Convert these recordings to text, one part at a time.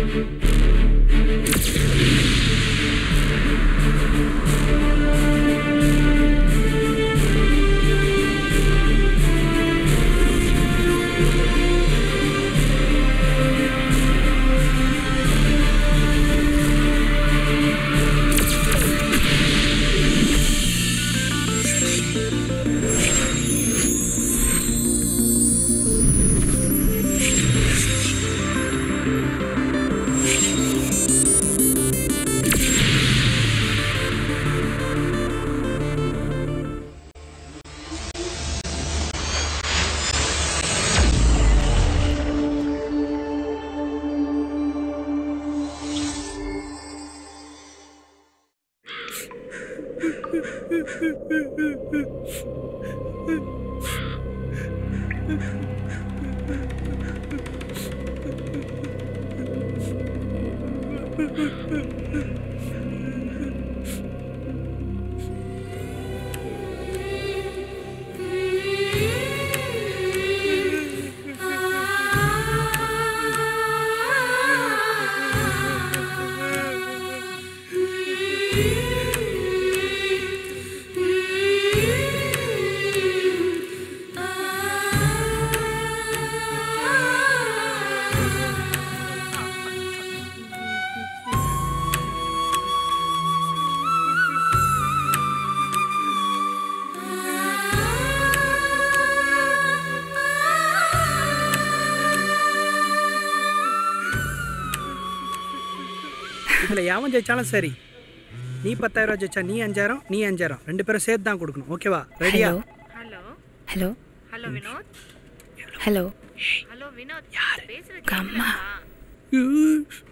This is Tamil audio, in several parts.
இதில் எவன் ஜெயிச்சாலும் சரி நீ பத்தாயிரம் ரூபா ஜெயிச்சா நீ அஞ்சாயிரம் நீ அஞ்சாயிரம் ரெண்டு பேரும் சேர்த்து தான் கொடுக்கணும் ஓகேவா ரெடியா hello hello hello hello Vinod hello hello Vinod பேசுறது கம்மா. கேக்குதாப்பா?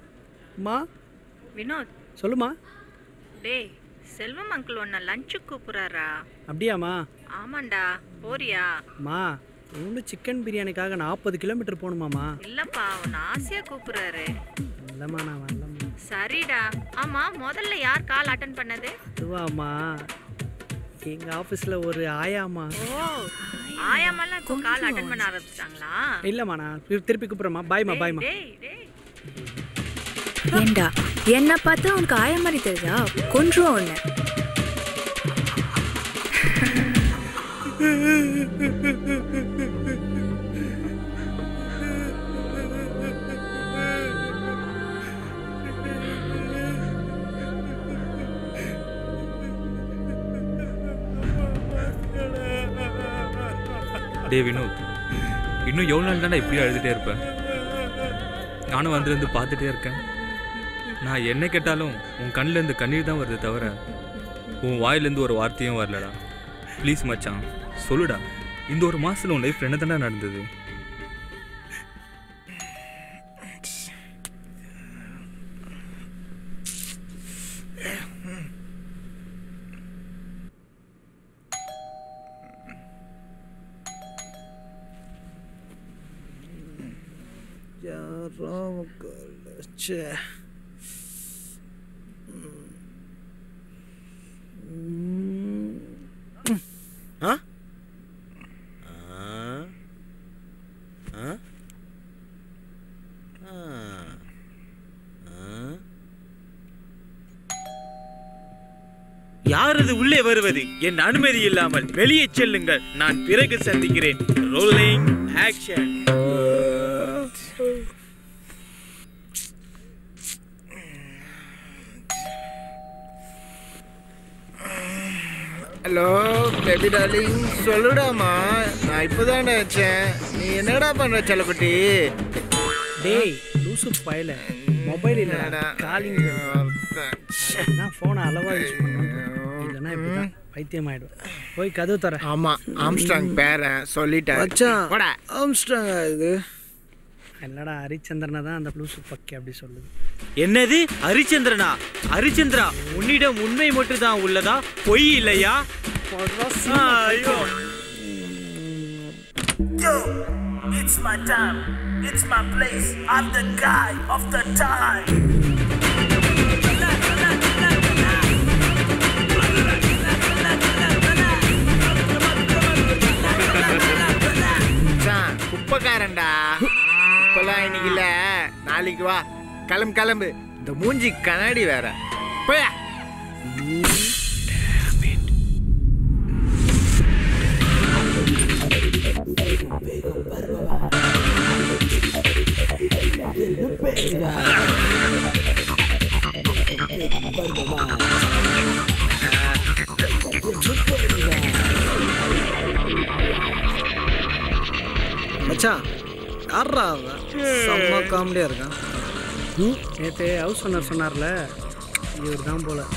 மா வினோத் சொல்லுமா டேய் செல்வம் அங்கிள் உன்னை லஞ்சுக்கு கூப்பிடுறாரா அப்படியாம்மா ஆமாண்டா போறியா மா ஒன்றும் சிக்கன் பிரியாணிக்காக நாற்பது கிலோமீட்டர் போகணுமாம்மா இல்லப்பா உன்னை ஆசையா கூப்பிடுறாரு இல்லைம்மா நான் வரலம்மா சரிடா ஆமா முதல்ல யார் கால் அட்டன் பண்ணது அதுவாம்மா எங்கள் ஆஃபீஸில் ஒரு ஆயாம்மா ஓ ஆயாமெல்லாம் இப்போ கால் அட்டன் பண்ண ஆரம்பிச்சிட்டாங்களா இல்லைம்மா நான் திரு- திருப்பி கூப்பிட்றேம்மா பாய்மா பாய்மா டேய் டேய் ஏண்டா என்ன பார்த்தா உனக்கு ஆய மாதிரி தெரியுதா கொன்றுவோம் உன்னை டே வினோத் இன்னும் எவ்வளோ நாள் தானே இப்படியே அழுதுகிட்டே இருப்பேன் நானும் வந்து வந்து பார்த்துட்டே இருக்கேன் நான் என்ன கேட்டாலும் உன் கண்ணிலேருந்து கண்ணீர் தான் வருது தவிர உன் வாயிலேருந்து ஒரு வார்த்தையும் வரலடா ப்ளீஸ் மச்சான் சொல்லுடா இந்த ஒரு மாதத்தில் உன் லைஃப் என்ன தானே நடந்தது யாரோ ச்சே ஆ ஆ ஆ ஆ ஆ யார் அது உள்ளே வருவது என் அனுமதி இல்லாமல் வெளியே செல்லுங்கள் நான் பிறகு சந்திக்கிறேன் rolling action hello baby darling சொல்லுடாமா நான் இப்போதான்டா வச்சேன் நீ என்னடா பண்ற செல்லக்குட்டி டேய் லூசு பயல மொபைல் இல்லடா காலிங் நான் ஃபோனை அளவா யூஸ் பண்ணுவேன் இல்லைன்னா இப்படி தான் பைத்தியம் ஆயிடுவேன் போய் கதவு தர ஆமா ஆம்ஸ்டாங் பேரன் சொல்லிட்டேன் மச்சான். போடா ஆம்ஸ்டாங்க இது என்னடா ஹரிச்சந்திரனை தான் அந்த லூசு பக்கி அப்படி சொல்லுது என்னது ஹரிச்சந்திரனா ஹரிச்சந்திரா உன்னிடம் உண்மை மட்டும்தான் உள்ளதா பொய் இல்லையா ஆ, ஐயோ Yo, it's my time. It's my place. I'm the guy of the time. மச்சான், குப்பைக்காரன்டா இப்பெல்லாம் இன்னைக்கு இல்ல நாளைக்கு வா கிளம்பு கிளம்பு இந்த மூஞ்சி கண்ணாடி வேற போயா மச்சான் யாரா அவன் செம்ம காமெடியாக இருக்கான் நேற்று ஹவுஸ் ஓனர் சொன்னார்ல இவர் தான் போல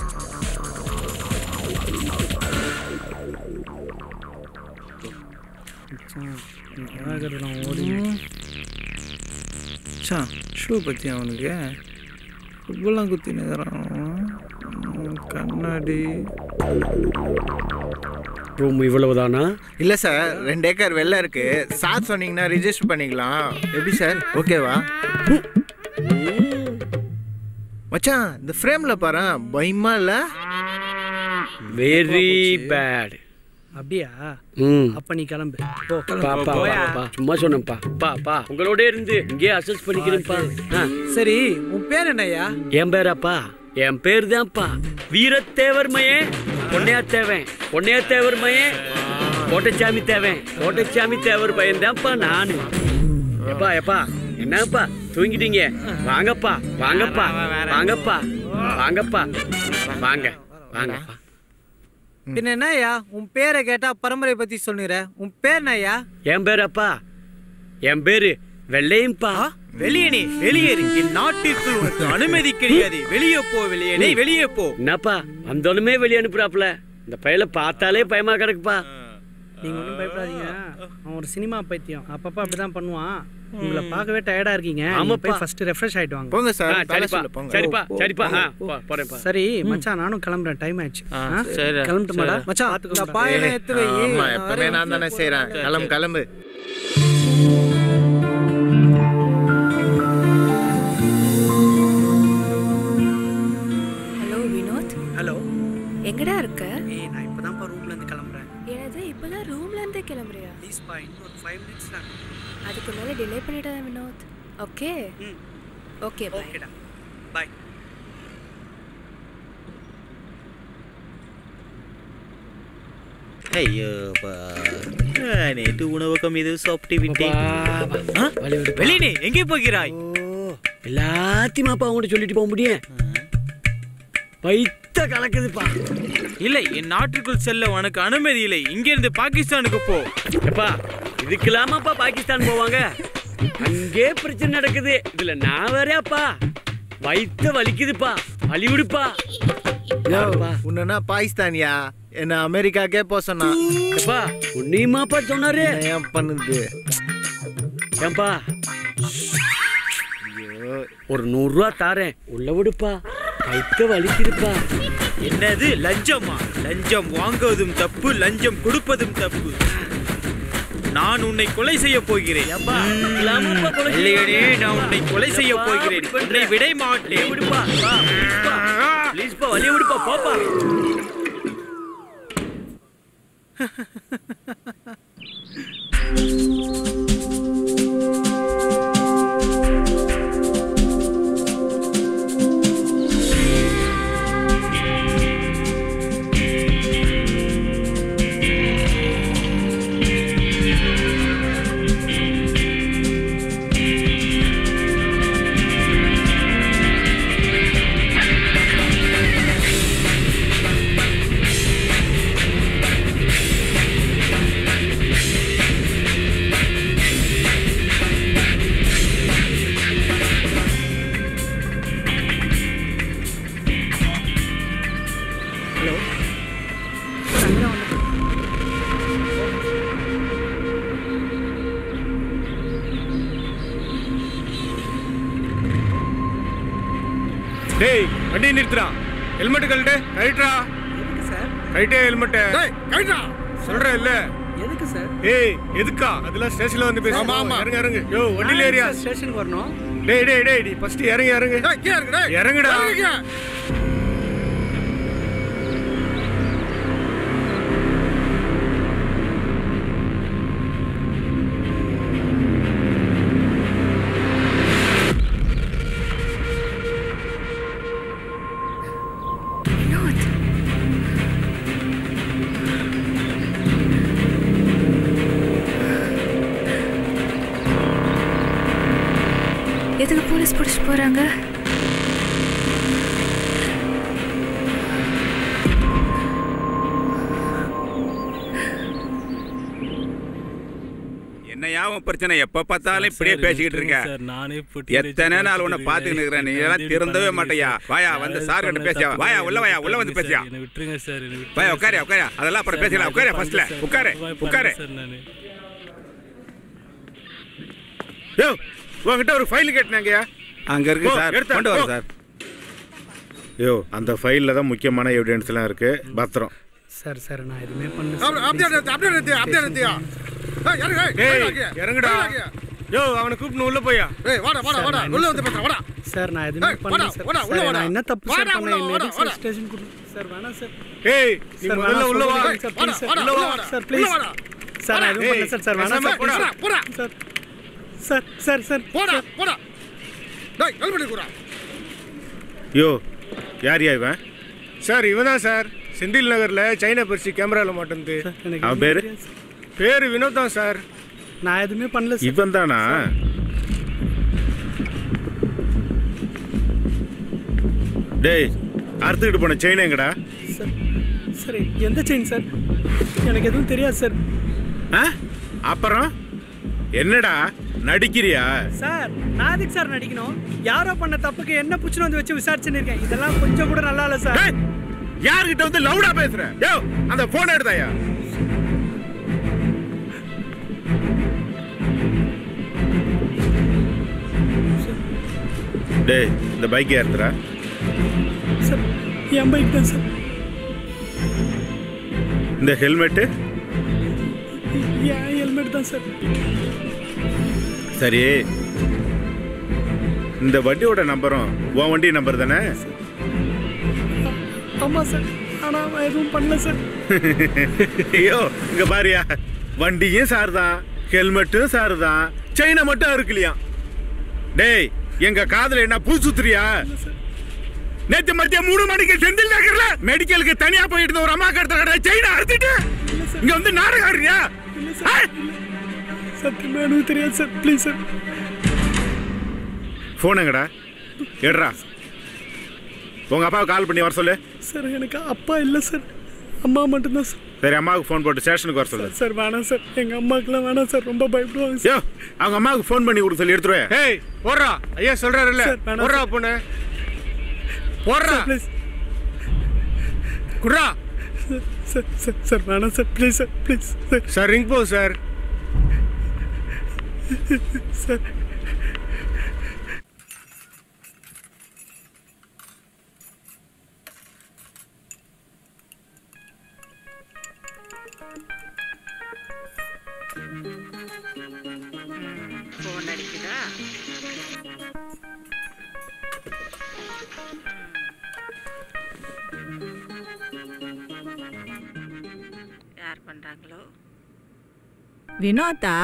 மச்சான், நீ கேட்கறதுலாம் ஓடி மச்சான் ஷூ பற்றி அவனுக்கு ஃபுட்பால்லாம் குத்தி நிற்கிறான் கண்ணாடி ரூம் இவ்வளவுதானா இல்ல சார் ரெண்டு ஏக்கர் வெள்ளம் இருக்கு சார் சொன்னீங்கன்னா ரிஜிஸ்டர் பண்ணிக்கலாம் எப்படி சார் ஓகேவா மச்சான் இந்த ஃப்ரேம்ல பாரு பயமா இல்ல வெரி பேட் அப்படியா ம் அப்ப நீ கிளம்பு போ பா பா பா, பா சும்மா சொன்னேன்ப்பா பா பா உங்களோட இருந்து இங்கே அசஸ் பண்ணிக்கிறேன்ப்பா ஆ, சரி உன் பேர் என்னய்யா என் பேராப்பா என் பேர் தான்ப்பா வீரத்தேவர் மயன் பொன்னையாத்தேவன் பொன்னையாத்தேவர் மயன் கோட்டைச்சாமி தேவன் கோட்டைச்சாமி தேவர் பையன் தான்ப்பா நானு எப்பா எப்பா என்னப்பா தூங்கிட்டீங்க வாங்கப்பா வாங்கப்பா வாங்கப்பா வாங்கப்பா வாங்க வாங்கப்பா பின்ன என்னய்யா உன் பேரை கேட்டா பரம்பரை பத்தி சொல்லுற உன் பேர் என்னய்யா என் பேரப்பா என் பேரு வெள்ளையம்பா வெளியே நீ வெளியேறு என் நாட்டிற்குள் உனக்கு அனுமதி கிடையாது வெளியே போ வெளியே வெளியே போ என்னப்பா வந்தோடனே வெளியே அனுப்புறாப்புல இந்த பையல பார்த்தாலே பயமா கிடக்குப்பா நீங்க ஒன்றும் பயப்படாதீங்க அவன் ஒரு சினிமா பைத்தியம் அப்பப்போ அப்படிதான் பண்ணுவான் உங்களை பார்க்கவே டயர்டா இருக்கீங்க நீங்க ஆமாப்பா. போய் ஃபர்ஸ்ட் ரெஃப்ரெஷ் ஆயிட்டு வாங்க போங்க ஆ, சார் தலை சரிப்பா சொல்ல போங்க சரிப்பா சரிப்பா ஆ, போ- போறேன்ப்பா சரி மச்சான் நானும் கிளம்புறேன் டைம் ஆயிடுச்சு ஆ, ஆ? சரி. கிளம்பட்டுமாடா மச்சான் இந்த பாயெல்லாம் எடுத்து வை ஆமா நான் எப்பவுமே வரேன். நான் தானே செய்றேன் கிளம்பு கிளம்பு ஹலோ வினோத் ஹலோ எங்கடா இருக்க ஏய் நான் இப்போதான்ப்பா ரூம்ல இருந்து கிளம்புறேன் எனது இப்பதான் ரூம்ல இருந்து கிளம்புறியா ப்ளீஸ்ப்பா இன்னும் ஒரு ஃபைவ் மினிட்ஸ் தான் அதுக்கு மேல டிலே பண்ணிடாத வினோத் ஓகே ம் ஓகே பாய் ஓகேடா பாய் ஐயோப்பா நேற்று உணவகம் இது சாப்பிட்டு விட்டேன் அப்பா, ஆ? வழி விடுப்பா. வெளியே எங்கே போகிறாய் ஓ, எல்லாத்தையும் அப்பா உங்கள்கிட்ட சொல்லிட்டு போக முடியும் வைத்த கலக்குதுப்பா இல்லை என் நாட்டிற்குள் செல்ல உனக்கு அனுமதி இல்லை இங்கிருந்து பாகிஸ்தானுக்கு போ எப்பா இதுக்கெல்லாமாப்பா பாகிஸ்தான் போவாங்க அங்கே பிரச்சனை நடக்குது இதுல நான் வேறேப்பா வைத்த வலிக்குதுப்பா வலி விடுப்பா யாருப்பா? உன்னா பாகிஸ்தானியா என்ன அமெரிக்காக்கே போக சொன்னான் எப்பா உன்னையுமாப்பா சொன்னாரு என்ன ஏன் பண்ணுது ஏன்பா ஐயோ ஒரு நூறு ரூபா தாரேன் உள்ள விடுப்பா வைத்த வலிக்குதுப்பா என்னது லஞ்சமா லஞ்சம் வாங்குவதும் தப்பு லஞ்சம் கொடுப்பதும் தப்பு நான் உன்னை கொலை செய்ய போகிறேன் ஏப்பா, இல்லாமப்பா கொலை செய்ய இல்லையடே நான் உன்னை கொலை செய்ய ஏப்பா, போகிறேன் இப்படி பண்ற? உன்னை விட வலிய மாட்டேன் விடுப்பா வா, ப்ளீஸ்ப்பா ப்ளீஸ்ப்பா வலிய விடுப்பா போப்பா ஹலோ டேய் வண்டி நிறுத்துறா ஹெல்மெட் கழட்டு கழட்டுறா எதுக்கு சார் கழட்டே ஹெல்மெட் கழட்டா சொல்றேன் இல்ல எதுக்கு சார் ஏய் எதுக்கா அதெல்லாம் ஸ்டேஷன்ல வந்து பேச இறங்க இறங்கு யோ வண்டியில ஏறியா ஸ்டேஷனுக்கு வரணும் டேய் டேய் டேய் நீ ஃபர்ஸ்ட் இறங்கி இறங்கு இறங்குடா எதுக்கு போலீஸ் பிடிச்சிட்டு போறாங்க என்னையா உன் பிரச்சனை எப்ப பார்த்தாலும் இப்படியே சார், பேசிக்கிட்டு இருக்க விட்டுருங்க சார், நானே போட்டு எத்தனை நாள் உன்னை பாத்துக்கிட்டு இருக்கிறேன் நீ எல்லாம் திருந்தவே மாட்டேயா வாயா வந்து சார் கிட்ட பேசியா வாயா உள்ள வாயா உள்ள வந்து பேசியா என்னை விட்டுருங்க சார் என்னை விட்டுருங்க வாயா சார். உட்காரு உட்காரு அதெல்லாம் அப்புறம் பேசலாம் உட்காரு ஃபர்ஸ்ட்ல சார், உட்காரு பண்ணல உட்காரு சார் நானு. யோ உங்ககிட்ட ஒரு ஃபைல் கேட்டினாங்கயா அங்க இருக்கு ஓ, சார் எடுத்தா, கொண்டு வர ஓ. சார் யோ அந்த ஃபைலில் தான் முக்கியமான எவிடன்ஸ் எல்லாம் இருக்கு பத்திரம் சார் சார் நான் எதுவுமே பண்ணல அப்படி- அப்படியே நிறுத்து, அப்படியே நிறுத்து, அப்படியே நிறுத்தியா? ஏய், இறங்கு, ஏய், ஏய் இறங்கு, இறங்குடா இறங்கு. யோ அவனை கூப்பிட்டு உள்ள போயா ஏய், வாடா, வாடா, சார், வாடா, நான் உள்ள என்ன வந்து பேசுறேன், வாடா. சார் நான் எதுவுமே ஏய், பண்ணல வாடா, சார் வாடா, உள்ள சார், வாடா. நான் என்ன தப்பு சார் வாடா, பண்ணேன் உள்ள வாடா, என்ன வாடா. ஸ்டேஷன் கொடு சார் வேணாம் சார் ஏய் நீ சார் முதல்ல வேணாம் உள்ள வா சொல்லுங்க சார் வாடா, ப்ளீஸ் சார் வாடா, உள்ள உள்ள வா வாடா. சார் உள்ள ப்ளீஸ் வாடா. சார் நான் எதுவும் ஏய், பண்ணல சார் சார் வேணாம் பேசாம சார் போடா. please. போடா. சார் சார் சார் சார் போடா, போடா. டேய், ஹெல்மெட் குடுறா. யோ யார் யா இவன் சார் இவன் தான் சார் செந்தில் நகர்ல சைனா பரிசு கேமரால மாட்டேங்குது எனக்கு அவன் எதுவுமே பேரு தெரியாது சார். பேரு வினோத் தான் சார் நான் எதுவுமே பண்ணல சார் இவன் தானா டேய் அறுத்துக்கிட்டு போன செயின் எங்கடா சார் சார் எந்த செயின் சார் எனக்கு எதுவும் தெரியாது சார் ஆ? அப்புறம் என்னடா நடிக்கிறியா சார் நான் எதுக்கு சார் நடிக்கணும் யாரோ பண்ண தப்புக்கு என்ன புச்சுன்னு வந்து வச்சு விசாரிச்சுன்னு இருக்கேன் இதெல்லாம் கொஞ்சம் கூட நல்லா இல்லை சார் டேய், யார்கிட்ட வந்து லவுடா பேசுற யோ அந்த போன் எடுத்தாயா டேய் இந்த பைக் ஏறுறா சார் என் பைக் தான் சார் இந்த ஹெல்மெட்டு என் ஹெல்மெட் தான் சார் சரி இந்த வண்டியோட நம்பரும் உன் வண்டி நம்பர் தானே ஆமாம் சார் ஆனால் அவன் எதுவும் பண்ணல சார் ஐயோ இங்க பாரியா வண்டியும் சார் தான் ஹெல்மெட்டும் சார் தான் செயினை மட்டும் இருக்கலையா டேய் எங்க காதுல என்ன பூ சுத்துறியா நேத்து மத்தியம் மூணு மணிக்கு செந்தில் நகர்ல மெடிக்கலுக்கு தனியா போயிட்டு இருந்த ஒரு அம்மா கடத்த கடை செயினை அறுத்துட்டு இங்க வந்து நாடகம் ஆடுறியா இல்லை சார் சத்தியமாக எனக்கு தெரியாது சார் ப்ளீஸ் சார் போன் எங்கடா எடுறா உங்க அப்பாவுக்கு கால் பண்ணி வர சொல்லு சார் எனக்கு அப்பா இல்லை சார் அம்மா மட்டும்தான் சார் சரி அம்மாவுக்கு ஃபோன் போட்டு ஸ்டேஷனுக்கு வர சொல்லு சார் வேணாம் சார் எங்கள் அம்மாக்கெல்லாம் வேணாம் சார் ரொம்ப பயப்படுவாங்க யோ அவங்க அம்மாவுக்கு ஃபோன் பண்ணி கொடுக்க சொல்லி எடுத்துருவே ஏய், போடுறா. ஐயா சொல்றாருல்ல, சார், வேணாம் போடுறா சார். பொண்ணு. போடுறா. ப்ளீஸ் குடுறா. சார் சார் சார் வேணாம் sir please sir please sir sir ring போ சார் சார் ஃபோன் அடிக்குதா யார் பண்றாங்களோ வினோத்தா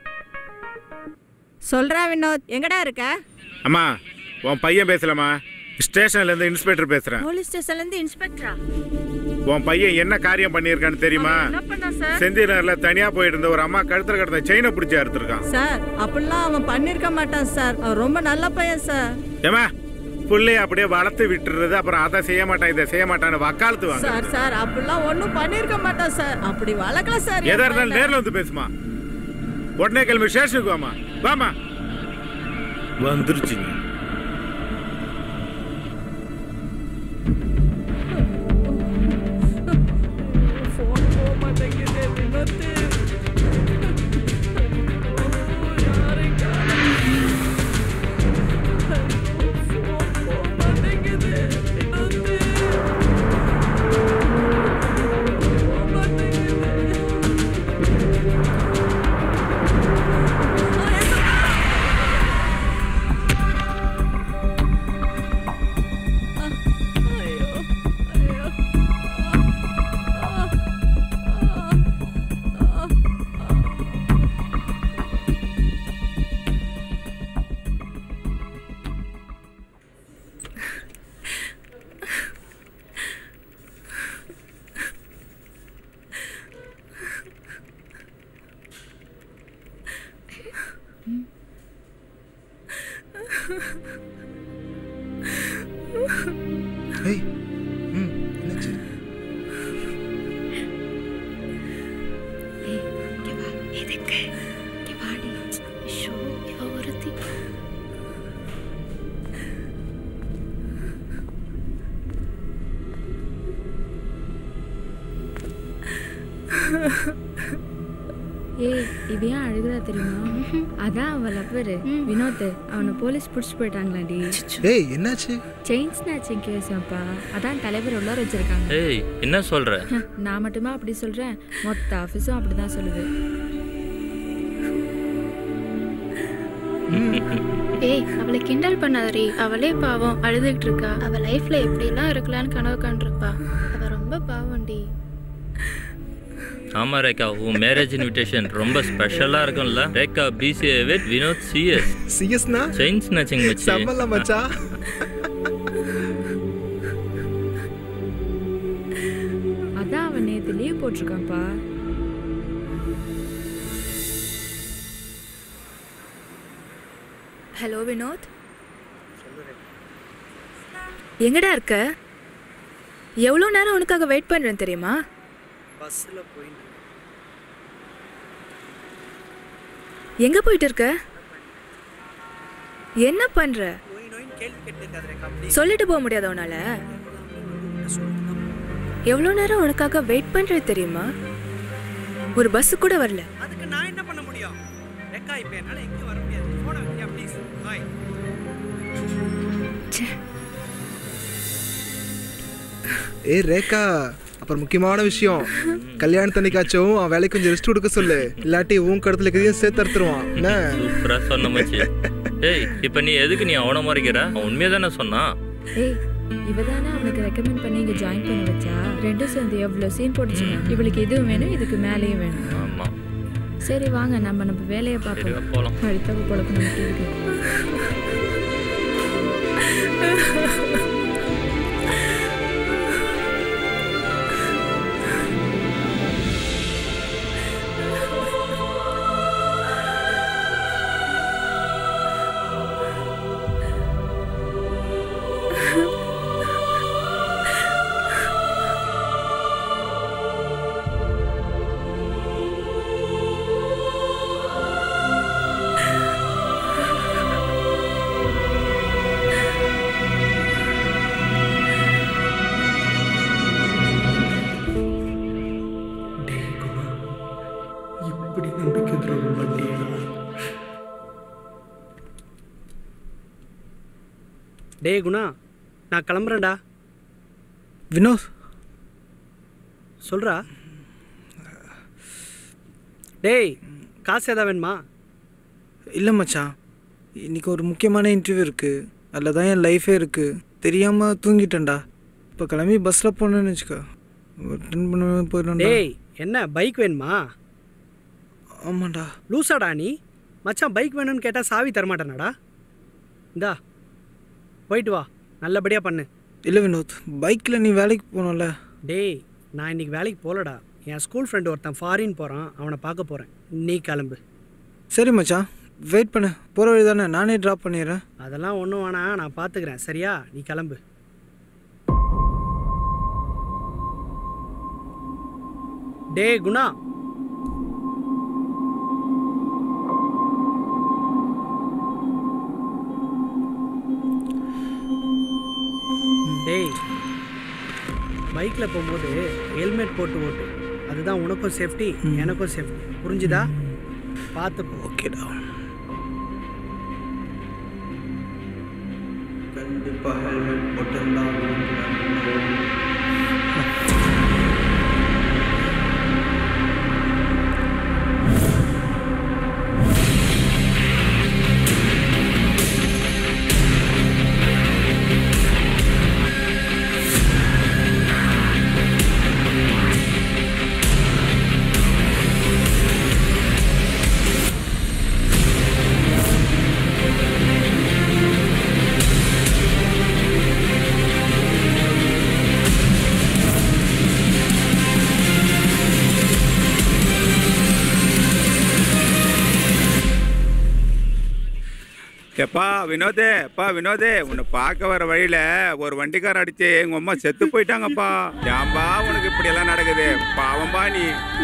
சொல்றா வினோத் எங்கடா இருக்க அம்மா உன் பையன் பேசலாமா ஸ்டேஷன்ல இருந்து இன்ஸ்பெக்டர் பேசுறேன் போலீஸ் ஸ்டேஷன்ல இருந்து இன்ஸ்பெக்டரா உன் பையன் என்ன காரியம் பண்ணியிருக்கான்னு தெரியுமா என்ன பண்ணா சார் செந்திநகர்ல தனியா போயிட்டு இருந்த ஒரு அம்மா கழுத்துல கடந்த செயினை பிடிச்சி அறுத்துருக்கான் சார் அப்படிலாம் அவன் பண்ணிருக்க மாட்டான் சார் அவன் ரொம்ப நல்ல பையன் சார் ஏமா புள்ளைய அப்படியே வளர்த்து விட்டுறது அப்புறம் அதை செய்ய மாட்டான் இதை செய்ய மாட்டான்னு வக்காலத்து வாங்க சார் சார் அப்படிலாம் ஒன்றும் பண்ணிருக்க மாட்டான் சார் அப்படி வளர்க்கல சார் என் எதா இருந்தாலும் பையனை. நேர்ல வந்து பேசுமா உடனே கிளம்பி ஸ்டேஷனுக்கு வாமா வாமா வந்துருச்சுங்க ஃபோன் போக மாட்டேங்குது வினோத்து யாரை காணோம். ஃபோன் போக மாட்டேங்குது வினோத்து போக மாட்டேங்குது ஏய் ம் என்னாச்சு எதுக்கு இங்க வாடி ஷோ இவ ஒருத்தி ஏய் இது ஏன் அழுகுறா தெரியுமா அதான் அவன் லவ்வரு வினோத் அவனை போலீஸ் பிடிச்சி போயிட்டாங்களாடி ஏய் என்னாச்சு செயின் ஸ்நாச்சிங் கேஸ்ப்பா அதான் தலைவர் உள்ளார வச்சிருக்காங்க ஏய் என்ன சொல்ற நான் மட்டுமா அப்படி சொல்றேன் மொத்த ஆஃபீஸும் அப்படிதான் சொல்லுது ஏய் அவளை கிண்டல் பண்ணாதடி அவளே பாவம் அழுதுகிட்டு இருக்கா அவ லைஃப்ல எப்படிலாம் இருக்கலாம்னு கனவு காண்டிருப்பா அவ ரொம்ப பாவம்டி ஆமா ரேகா உன் மேரேஜ் இன்விடேஷன் ரொம்ப ஸ்பெஷலா இருக்கும்ல Rekha BCA with Vinod CS சிஎஸ்னா செயின் ஸ்நாச்சிங் மச்சி செம்மல்ல மச்சான் அதான் அவன் நேத்து லீவ் போட்டிருக்கான்ப்பா ஹலோ வினோத் எங்கடா இருக்க எவ்வளோ நேரம் உனக்காக வெயிட் பண்ணுறேன் தெரியுமா பஸ்ஸில் போய் எங்க போயிட்டு இருக்க என்ன பண்ற கேள்வி கேட்டு சொல்லிட்டு போக முடியாத உன்னால எவ்வளோ நேரம் உனக்காக வெயிட் பண்றது தெரியுமா ஒரு பஸ் கூட வரல அதுக்கு நான் என்ன பண்ண முடியும் ரெக்கா இப்போ என்னால் எங்கேயும் வர முடியாது ஃபோனை வைக்கியா ப்ளீஸ் பாய் ஏய் ரேகா அப்புறம் முக்கியமான விஷயம் கல்யாணத்தன்னைக்காச்சும் அவன் வேலைக்கு கொஞ்சம் ரெஸ்ட் கொடுக்க சொல்லு இல்லாட்டி உன் கடத்துல இருக்கிறதையும் சேர்த்து அறுத்துருவான் என்ன சூப்பரா சொன்ன மச்சி ஏய் இப்போ நீ எதுக்கு நீ அவனை மறைக்கிற அவன் உண்மையை தானே சொன்னான் ஏய் இவ தானே அவனுக்கு ரெக்கமெண்ட் பண்ணி இங்க ஜாயின் பண்ண வச்சா ரெண்டும் சேர்ந்து எவ்வளோ சீன் போட்டுச்சுங்க இவளுக்கு இதுவும் வேணும் இதுக்கு மேலேயும் வேணும் ஆமா சரி வாங்க நம்ம நம்ம வேலையை பார்ப்போம் போலாம் அடுத்தவ பொழப்பு நமக்கு இருக்கு இப்படி நம்பிக்கை துரோகம் பண்ணியா டேய் குணா நான் கிளம்புறேன்டா வினோத் சொல்றா டேய் காசு ஏதாவது வேணுமா இல்லை மச்சான் இன்னைக்கு ஒரு முக்கியமான இன்டர்வியூ இருக்குது அதில் தான் என் லைஃபே இருக்குது தெரியாமல் தூங்கிட்டேன்டா இப்போ கிளம்பி பஸ்ஸில் போனேன்னு வச்சுக்கோ அட்டன் பண்ண போயிடும்டா டேய் என்ன பைக் வேணுமா ஆமாண்டா லூசாடா நீ மச்சான் பைக் வேணும்னு கேட்டால் சாவி தரமாட்டேனாடா இந்தா போயிட்டு வா நல்லபடியாக பண்ணு இல்லை வினோத் பைக்கில் நீ வேலைக்கு போகணும்ல டேய் நான் இன்னைக்கு வேலைக்கு போகலடா என் ஸ்கூல் ஃப்ரெண்டு ஒருத்தன் ஃபாரின் போகிறான் அவனை பார்க்க போகிறேன் நீ கிளம்பு சரி மச்சான் வெயிட் பண்ணு போகிற வழி தானே நானே ட்ராப் பண்ணிடுறேன் அதெல்லாம் ஒன்றும் வேணாம் நான் பார்த்துக்கிறேன் சரியா நீ கிளம்பு டேய் குணா டேய் பைக்கில் போகும்போது ஹெல்மெட் போட்டு ஓட்டு அதுதான் உனக்கும் சேஃப்டி எனக்கும் சேஃப்டி புரிஞ்சுதா பார்த்து ஓகேடா கண்டிப்பாக ஹெல்மெட் போட்டிருந்தான் ஆ எப்பா வினோதே அப்பா வினோதே உன்னை பார்க்க வர வழியில ஒரு வண்டிக்கார அடிச்சு எங்க அம்மா செத்து போயிட்டாங்கப்பா ஏன்பா உனக்கு இப்படி எல்லாம் நடக்குது பாவம்பா நீ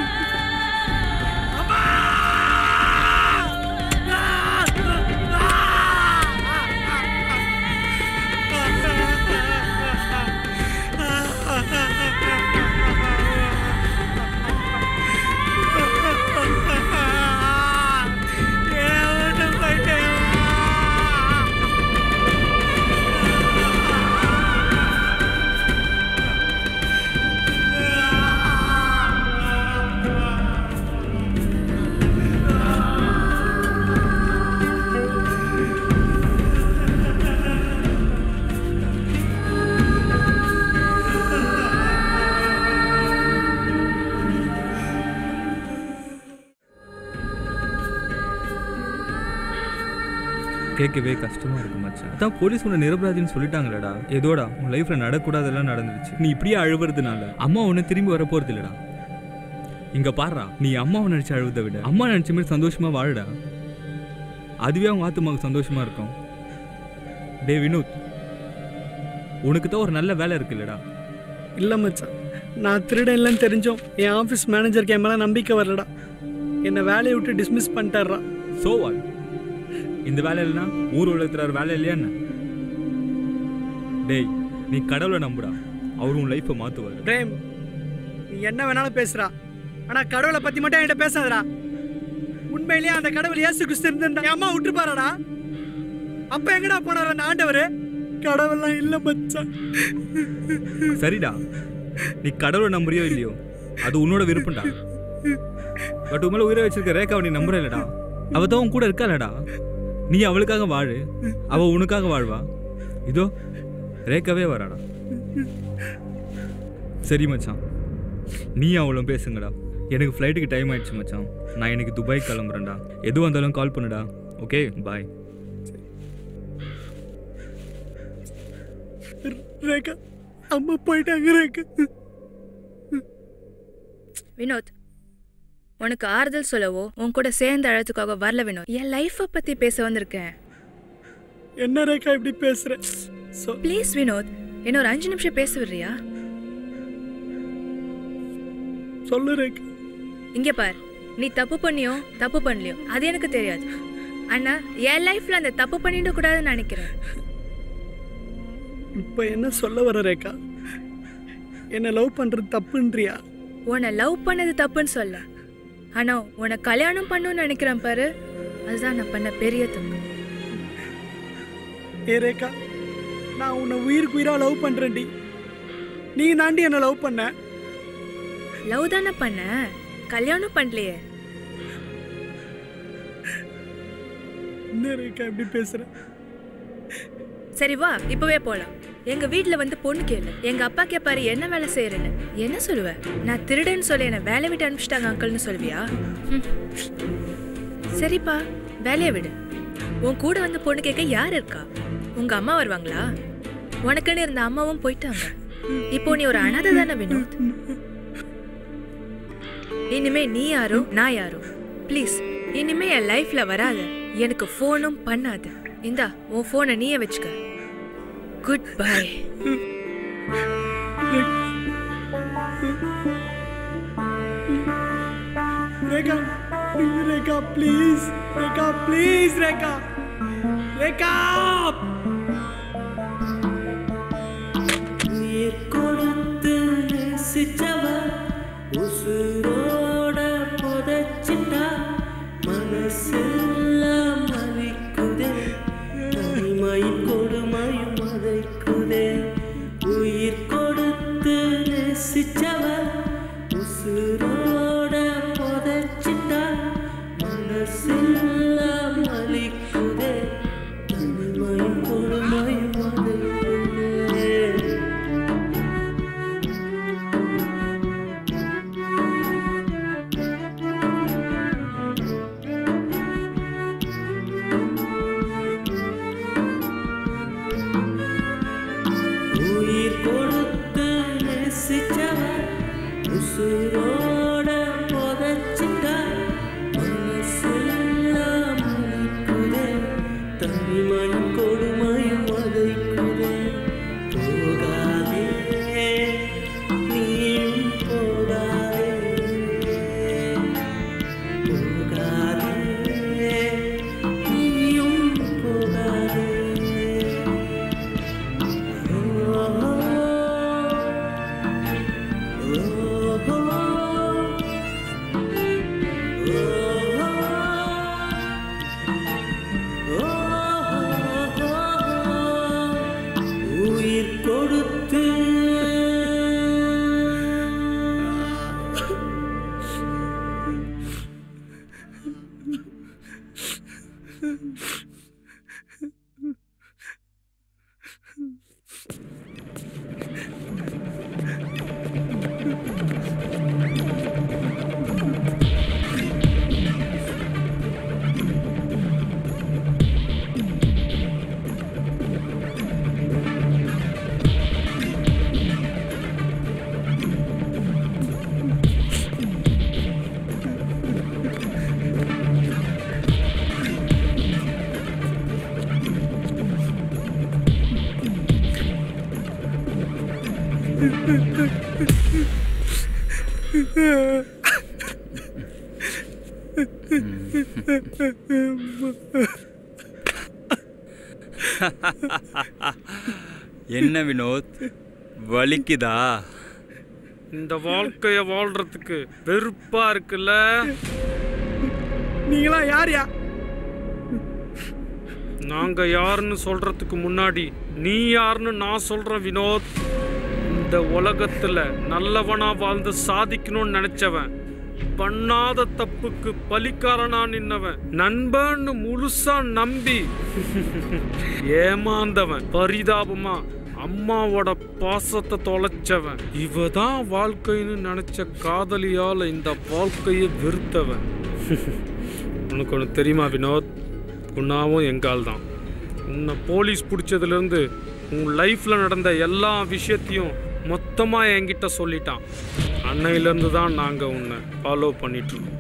கேட்கவே கஷ்டமா இருக்கு மச்சான் அதான் போலீஸ் உன்னை நிரபராதின்னு சொல்லிட்டாங்களேடா ஏதோடா உன் லைஃப்ல நடக்கூடாதெல்லாம் நடந்துருச்சு நீ இப்படியே அழுவுறதுனால அம்மா உன்னை திரும்பி வர போறது இல்லடா இங்க பாருடா நீ அம்மாவை நினைச்சு அழுவதை விட அம்மா நினைச்ச மாதிரி சந்தோஷமா வாழுடா அதுவே அவங்க ஆத்துமாவுக்கு சந்தோஷமா இருக்கும் டே வினோத் உனக்கு தான் ஒரு நல்ல வேலை இருக்கு இல்லடா இல்லை மச்சான் நான் திருடன் இல்லைன்னு தெரிஞ்சோம் என் ஆஃபீஸ் மேனேஜருக்கு என் மேலே நம்பிக்கை வரலடா என்னை வேலையை விட்டு டிஸ்மிஸ் பண்ணிட்டாரா சோ வாட் இந்த வேலை இல்லைனா ஊர் உலகத்துல வேலை இல்லையா என்ன டேய் நீ கடவுளை நம்புடா அவர் உன் லைஃப்பை மாத்துவார் பிரேம் நீ என்ன வேணாலும் பேசுறா ஆனா கடவுளை பத்தி மட்டும் என்கிட்ட பேசாதடா உண்மையிலேயே அந்த கடவுள் இயேசு கிறிஸ்து இருந்தா என் அம்மா விட்டுப்பாரடா அப்ப எங்கடா போனார் அந்த ஆண்டவர் கடவுள்லாம் இல்ல மச்சான் சரிடா நீ கடவுளை நம்புறியோ இல்லையோ அது உன்னோட விருப்பம்டா பட் உன் மேல உயிரை வச்சிருக்க ரேகாவை நீ நம்புற இல்லடா அவ தான் உன் கூட இருக்காளடா நீ அவளுக்காக வாழு அவ உனக்காக வாழ்வா இதோ ரேகாவே வராடா சரி மச்சான் நீ அவளும் பேசுங்கடா எனக்கு ஃப்ளைட்டுக்கு டைம் ஆயிடுச்சு மச்சான் நான் இன்னைக்கு துபாய் கிளம்புறேன்டா எதுவாக இருந்தாலும் கால் பண்ணுடா ஓகே பாய் ரேகா அம்மா போயிட்டாங்க ரேகா வினோத் உனக்கு ஆறுதல் சொல்லவோ உன் கூட சேர்ந்து அழறதுக்காக வரல வினோத் என் லைஃப்பை பத்தி பேச வந்திருக்கேன் என்ன ரேகா இப்படி பேசுற ப்ளீஸ் வினோத் என்ன ஒரு அஞ்சு நிமிஷம் பேச விடுறியா சொல்லு ரேகா இங்க பார் நீ தப்பு பண்ணியோ தப்பு பண்ணலையோ அது எனக்கு தெரியாது ஆனா என் லைஃப்ல அந்த தப்பு பண்ணிட கூடாதுன்னு நினைக்கிறேன் இப்போ என்ன சொல்ல வர ரேகா என்ன லவ் பண்றது தப்புன்றியா உன்னை லவ் பண்ணது தப்புன்னு சொல்ல ஆனா உன்னை கல்யாணம் பண்ணணும்னு நினைக்கிறேன் பாரு அதுதான் நான் பண்ண பெரிய தப்பு ஏ ரேகா நான் உன்னை உயிருக்கு உயிரா லவ் பண்றேன்டி நீ தாண்டி என்ன லவ் பண்ண லவ் தானே பண்ண கல்யாணம் பண்ணலையே என்ன ரேகா இப்படி பேசுற சரி வா இப்பவே போலாம் எங்க வீட்ல வந்து பொண்ணு கேளு எங்க அப்பா கேப்பாரு என்ன வேலை செய்யறேன்னு என்ன சொல்லுவ நான் திருடன்னு சொல்லி என்ன வேலை விட்டு அனுப்பிச்சிட்டாங்க அங்கிள்னு சொல்வியா ஹம். சரிப்பா வேலையை விடு உன் கூட வந்து பொண்ணு கேட்க யார் இருக்கா உங்க அம்மா வருவாங்களா உனக்குன்னு இருந்த அம்மாவும் போயிட்டாங்க இப்போ நீ ஒரு அனாதை தானே வினோத் இனிமே நீ யாரோ நான் யாரோ ப்ளீஸ் இனிமே என் லைஃப்ல வராத எனக்கு ஃபோனும் பண்ணாத இந்தா உன் ஃபோனை நீயே வச்சுக்க goodbye Rekha Rekha please Rekha please Rekha Rekha உயிர் கொடுத்து நேசிச்சவ உசுரோட புதைச்சிட்டா மனசெல்லாம் மதிக்குதே தனிமையும் கொடுமையும் மதைக்குதே உயிர் கொடுத்து நேசிச்சவ உசுரோட புதைச்சிட்டா மனசெல்லாம் மலிக்குதே தனிமையும் கொடுமையும் மதைக்குதே உயிர் கொடுத்து நேசிச்சவ உசுரோட புதைச்சிட்டா மனசெல்லாம் மலிக்குதே தனிமை தனிமையும் கொடுமையும் வதைக்குதே போகாதே நீயும் போகாதே போகாதே நீயும் போகாதே உயிர் கொடுத்து என்ன வினோத் வலிக்குதா இந்த வாழ்க்கைய வாழ்றதுக்கு வெறுப்பா இருக்குல்ல நீங்களா யார்யா நாங்க யாருன்னு சொல்றதுக்கு முன்னாடி நீ யாருன்னு நான் சொல்றேன் வினோத் இந்த உலகத்துல நல்லவனா வாழ்ந்து சாதிக்கணும்னு நினைச்சவன் பண்ணாத தப்புக்கு பலிக்காரனா நின்னவன் நண்பன்னு முழுசா நம்பி ஏமாந்தவன் பரிதாபமா அம்மாவோட பாசத்தை தொலைச்சவன் இவ தான் வாழ்க்கைன்னு நினைச்ச காதலியால இந்த வாழ்க்கையை வெறுத்தவன் உனக்கு ஒன்று தெரியுமா வினோத் உன்னாவும் எங்கால் தான் உன்னை போலீஸ் பிடிச்சதுலேருந்து உன் லைஃப்பில் நடந்த எல்லா விஷயத்தையும் மொத்தமாக என்கிட்ட சொல்லிட்டான் அன்னையிலேருந்து தான் நாங்கள் உன்னை ஃபாலோ பண்ணிட்டுருக்கோம்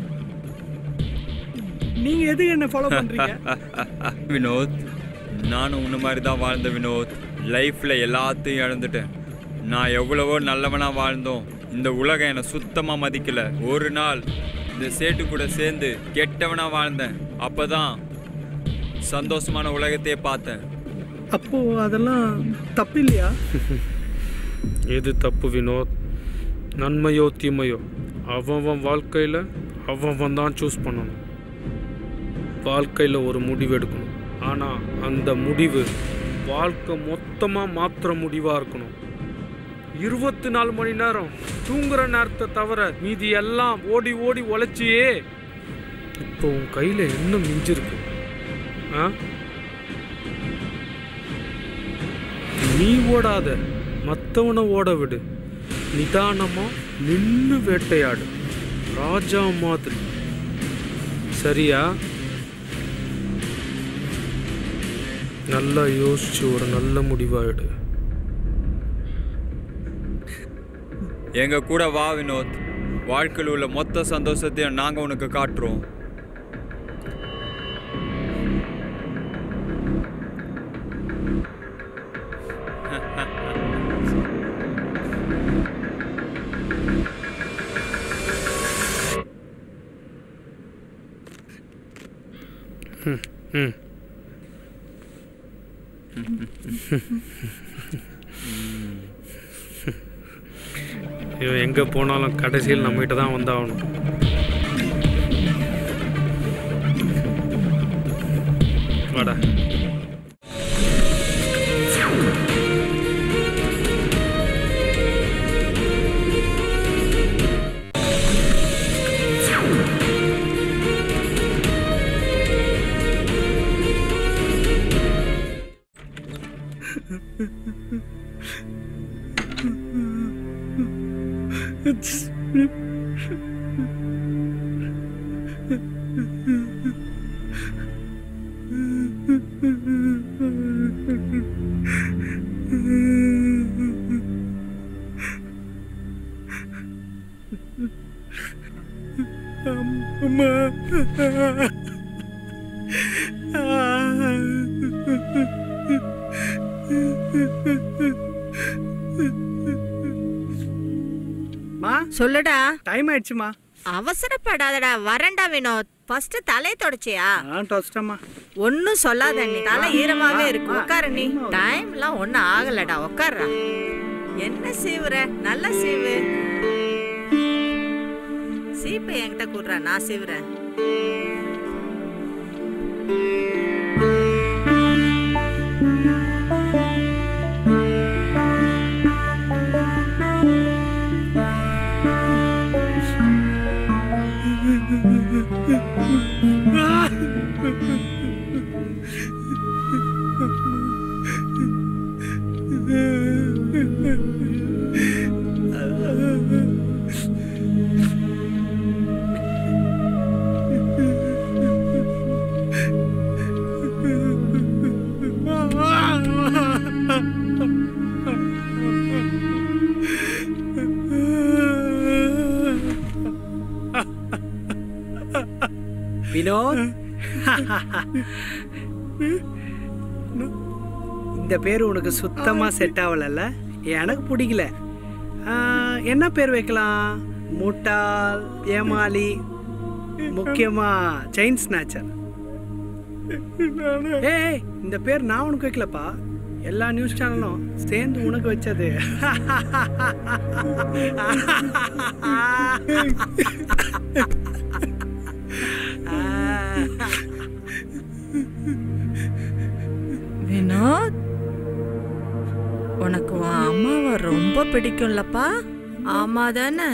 நீங்க எதுக்கு என்ன ஃபாலோ பண்றீங்க வினோத் நானும் உன்ன மாதிரி தான் வாழ்ந்த வினோத் லைஃப்பில் எல்லாத்தையும் இழந்துட்டேன் நான் எவ்வளவோ நல்லவனா வாழ்ந்தோம் இந்த உலகம் என்னை சுத்தமாக மதிக்கல ஒரு நாள் இந்த சேட்டு கூட சேர்ந்து கெட்டவனா வாழ்ந்தேன் அப்பதான் சந்தோஷமான உலகத்தையே பார்த்தேன் அப்போ அதெல்லாம் தப்பு இல்லையா எது தப்பு வினோத் நன்மையோ தீமையோ அவன் வாழ்க்கையில் அவன் தான் சூஸ் பண்ணணும் வாழ்க்கையில் ஒரு முடிவு எடுக்கணும் ஆனால் அந்த முடிவு வாழ்க்கை மொத்தமாக மாற்றுற முடிவாக இருக்கணும் இருபத்தி நாலு மணி நேரம் தூங்குற நேரத்தை தவிர மீதி எல்லாம் ஓடி ஓடி உழைச்சியே இப்போ உன் கையில் என்ன மிஞ்சிருக்கு ஆ நீ ஓடாத மற்றவனை ஓட விடு நிதானமா நின்று வேட்டையாடு ராஜா மாதிரி சரியா நல்லா யோசிச்சு ஒரு நல்ல முடிவாயிடு எங்க கூட வா வினோத் வாழ்க்கையில் உள்ள மொத்த சந்தோஷத்தையும் நாங்கள் உனக்கு காட்டுறோம் ம் ம் இவன் எங்கே போனாலும் கடைசியில் நம்மகிட்ட தான் வந்தாகணும் வாடா அம்மா சொல்லுடா டைம் ஆயிடுச்சுமா அவசரப்படாதடா வரேன்டா வினோத் ஃபர்ஸ்ட் தலையை தொடச்சியா நான் டொஸ்டம்மா ஒன்னும் சொல்லாத நீ தலை ஈரமாவே இருக்கு உட்காரு நீ டைம்லாம் ஒன்னும் ஆகலடா உட்கார்றா என்ன சீவுற நல்லா சீவு சீப்பை என்கிட்ட கூடுறா நான் சீவுறேன் வினோத் இந்த பேர் உனக்கு சுத்தமா செட் ஆகலல்ல எனக்கு பிடிக்கல ஆ, என்ன பேர் வைக்கலாம் முட்டாள் ஏமாளி முக்கியமா செயின் ஸ்நாச்சர் ஏய் இந்த பேர் நான் உனக்கு வைக்கலப்பா எல்லா நியூஸ் சேனலும் சேர்ந்து உனக்கு வச்சது வினோத் உனக்கு உன் அம்மாவை ரொம்ப பிடிக்கும்லப்பா ஆமா தானே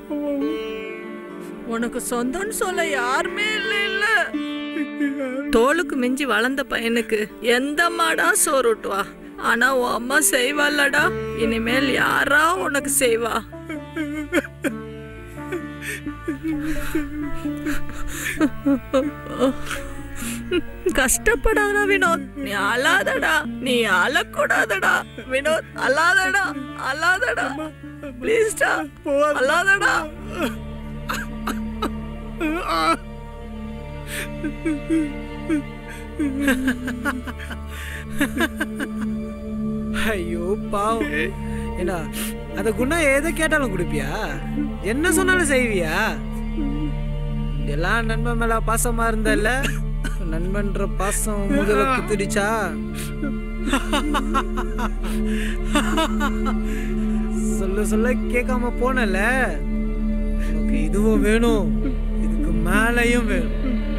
உனக்கு சொந்தம்னு சொல்ல யாருமே இல்ல இல்ல தோலுக்கு மிஞ்சி வளர்ந்த பையனுக்கு எந்த அம்மாடா சோறுட்டுவா ஆனா உன் அம்மா செய்வாள்லடா இனிமேல் யாரா உனக்கு செய்வா கஷ்டப்படாதடா வினோத் நீ அழாதடா நீ அழக்கூடாதடா வினோத் அழாதடா அழாதடா ப்ளீஸ்டா அழாதடா ஐயோ பாவம் ஏண்டா அந்த குணா எதை கேட்டாலும் கொடுப்பியா என்ன சொன்னாலும் செய்வியா எல்லாம் நண்பன் மேல பாசமா இருந்தல்ல நண்பன்ற பாசம் முதல்ல குத்துடுச்சா சொல்ல சொல்ல கேட்காம போனல உனக்கு இதுவும் வேணும் இதுக்கு மேலையும் வேணும்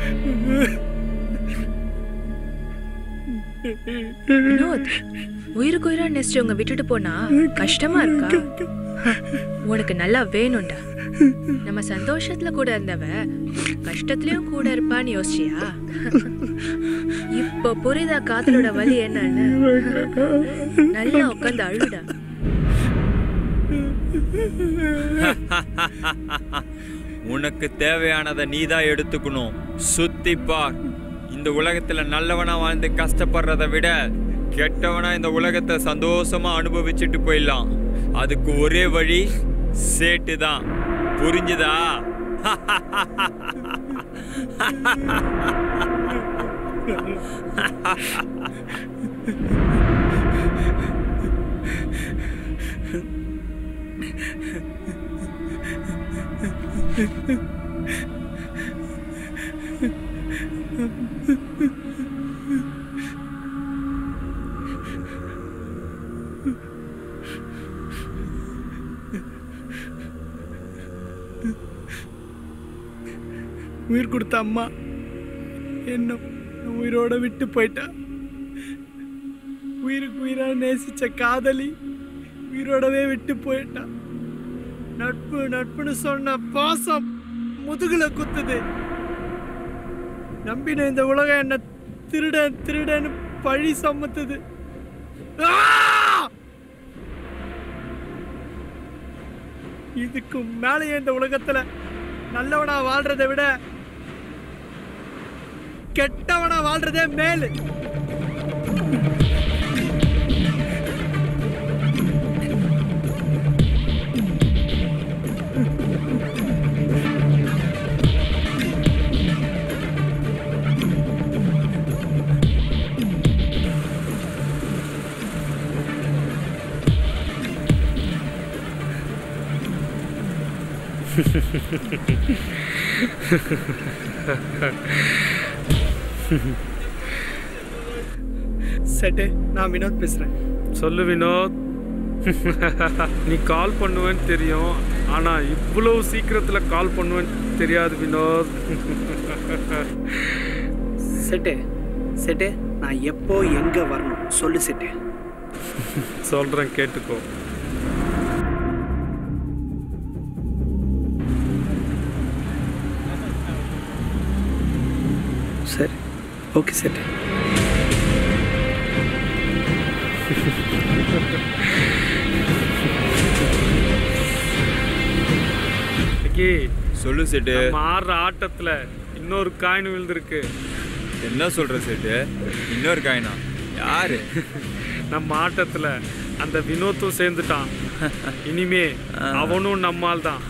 வினோத் உயிருக்கு உயிரா நெசிச்சவங்க விட்டுட்டு போனா கஷ்டமா இருக்கா உனக்கு நல்லா வேணும்டா நம்ம சந்தோஷத்துல கூட இருந்தவ கஷ்டத்துலயும் கூட இருப்பான்னு யோசிச்சியா இப்ப புரியுதா காதலோட வலி என்னன்னு நல்லா உட்காந்து அழுடா உனக்கு தேவையானதை நீ தான் எடுத்துக்கணும் சுத்தி பார் இந்த உலகத்துல நல்லவனா வாழ்ந்து கஷ்டப்படுறதை விட கெட்டவனா இந்த உலகத்தை சந்தோஷமா அனுபவிச்சுட்டு போயிடலாம் அதுக்கு ஒரே வழி சேட்டு தான் புரிஞ்சுதா உயிர் கொடுத்த அம்மா என்ன உயிரோட விட்டு போயிட்டா உயிருக்கு உயிரா நேசிச்ச காதலி உயிரோடவே விட்டு போயிட்டா நட்பு நட்புன்னு சொன்ன பாசம் முதுகுல குத்துது நம்பின இந்த உலகம் என்ன திருடன் திருடன்னு பழி சமத்துது ஆ! இதுக்கு மேலேயே இந்த உலகத்துல நல்லவனா வாழ்றதை விட கெட்டவனா வாழ்றதே மேலு செட்டு நான் வினோத் பேசுறேன் சொல்லு வினோத் நீ கால் பண்ணுவேன்னு தெரியும் ஆனா இவ்வளவு சீக்கிரத்துல கால் பண்ணுவேன்னு தெரியாது வினோத் செட்டு செட்டு நான் எப்போ எங்க வரணும் சொல்லு செட்டு சொல்றேன் கேட்டுக்கோ சரி ஓகே செட்டு விக்கி சொல்லு செட்டு நம்ம ஆடுற ஆட்டத்துல இன்னொரு காயின் விழுந்திருக்கு என்ன சொல்ற செட்டு இன்னொரு காயினா யாரு நம்ம ஆட்டத்துல அந்த வினோத்தும் சேர்ந்துட்டான் இனிமே அவனும் நம்மால் தான்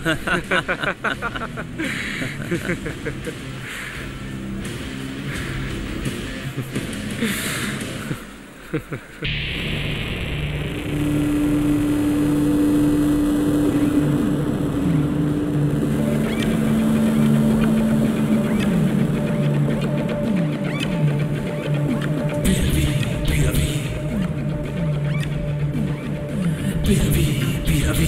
பிறவி பிறவி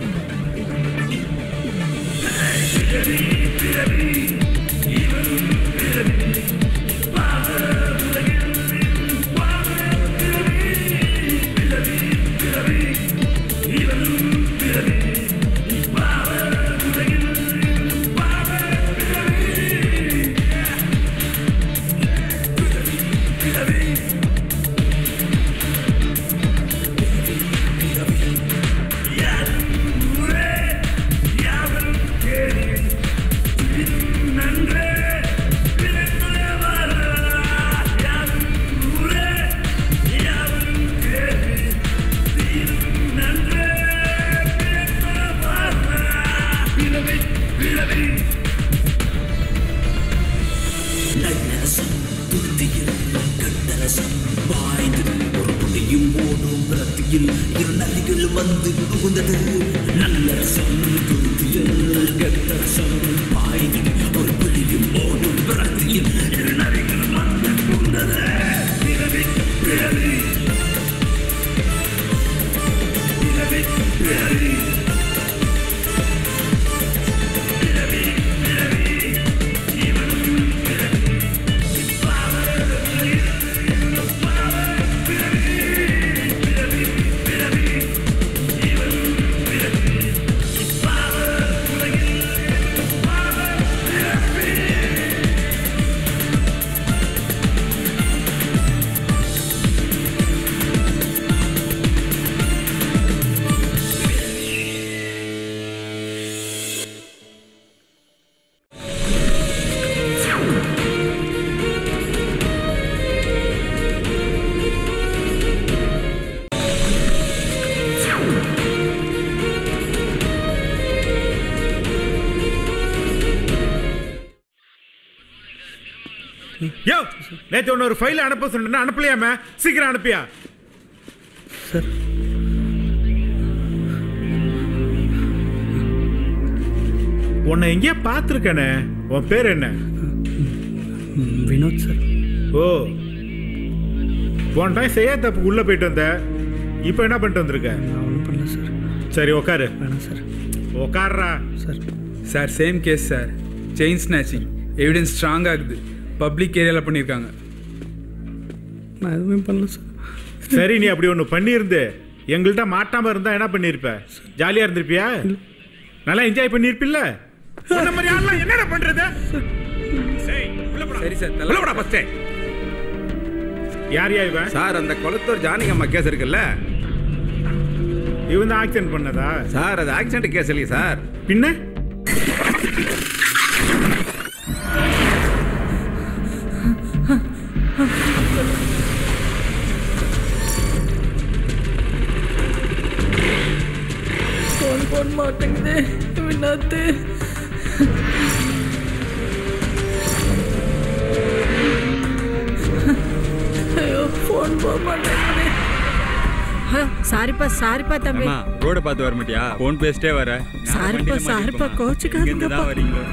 நல்லரசம் துருத்தியில் கண்டரசம் பாய்ந்து ஒரு புள்ளியும் ஓடும் பிரத்தியில் இரு நதிகள் வந்து புகுந்தது நல்லரசம் துருத்தியில் கண்டரசம் பாய்ந்து ஒரு புள்ளியும் ஓடும் பிரத்தியில் இரு நதிகள் வந்து புகுந்தது பிறவி பிறவி பிறவி பிறவி யோ நேத்து ஒன்று ஒரு ஃபைல் அனுப்ப சொன்னா அனுப்பலையாம சீக்கிரம் அனுப்பியா சார் உன்னை எங்கேயா பார்த்துருக்கேனே உன் பேர் என்ன வினோத் சார் ஓ போன டைம் செய்ய தப்பு உள்ள போயிட்டு வந்த இப்போ என்ன பண்ணிட்டு வந்திருக்க ஒன்றும் பண்ணல சார் சரி உக்காரு வேணாம் சார் உக்காடுறா sir sir same case sir chain snatching evidence ஸ்ட்ராங்காக இருக்குது பப்ளிக் ஏரியாவில் பண்ணியிருக்காங்க நான் எதுவுமே பண்ணல சார் சரி நீ அப்படி ஒன்று பண்ணியிருந்து எங்கள்கிட்ட மாட்டாம இருந்தா என்ன பண்ணியிருப்ப ஜாலியா இருந்திருப்பியா நல்லா என்ஜாய் பண்ணியிருப்பில்ல அந்த மாதிரி ஆள்லாம் என்னடா பண்றது சரி சார் உள்ள போடா ஃபர்ஸ்ட் யார் யா இவன் சார் அந்த கொளத்தூர் ஜானகம்மா கேஸ் இருக்குல்ல இவன் தான் ஆக்சிடென்ட் பண்ணதா சார் அது ஆக்சிடென்ட் கேஸ் இல்லையா சார் பின்ன ஃபோன் போட மாட்டேங்குது வினோத்து ஐயோ ஃபோன் போக மாட்டேங்குது சாரிப்பா சாரிப்பா தம்பி அம்மா ரோட பார்த்து வர மாட்டியா ஃபோன் பேசிட்டே வர நான் சாரிப்பா வண்டியில சாரிப்பா மாட்டிருப்பேம்மா. கோச்சுக்காதீங்கப்பா இங்கேருந்து தான் வரீங்களோ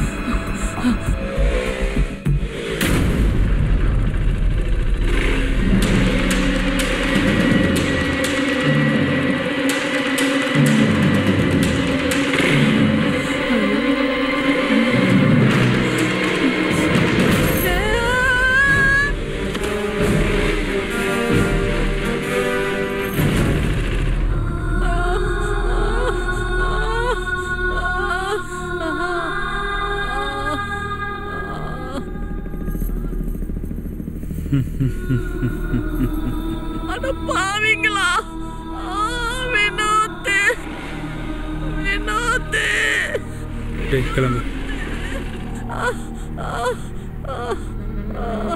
அட பாவிங்களா ஆ, வினோத்து வினோத்து டேய் கிளம்பு ஆ, ஆ, ஆ, ஆ.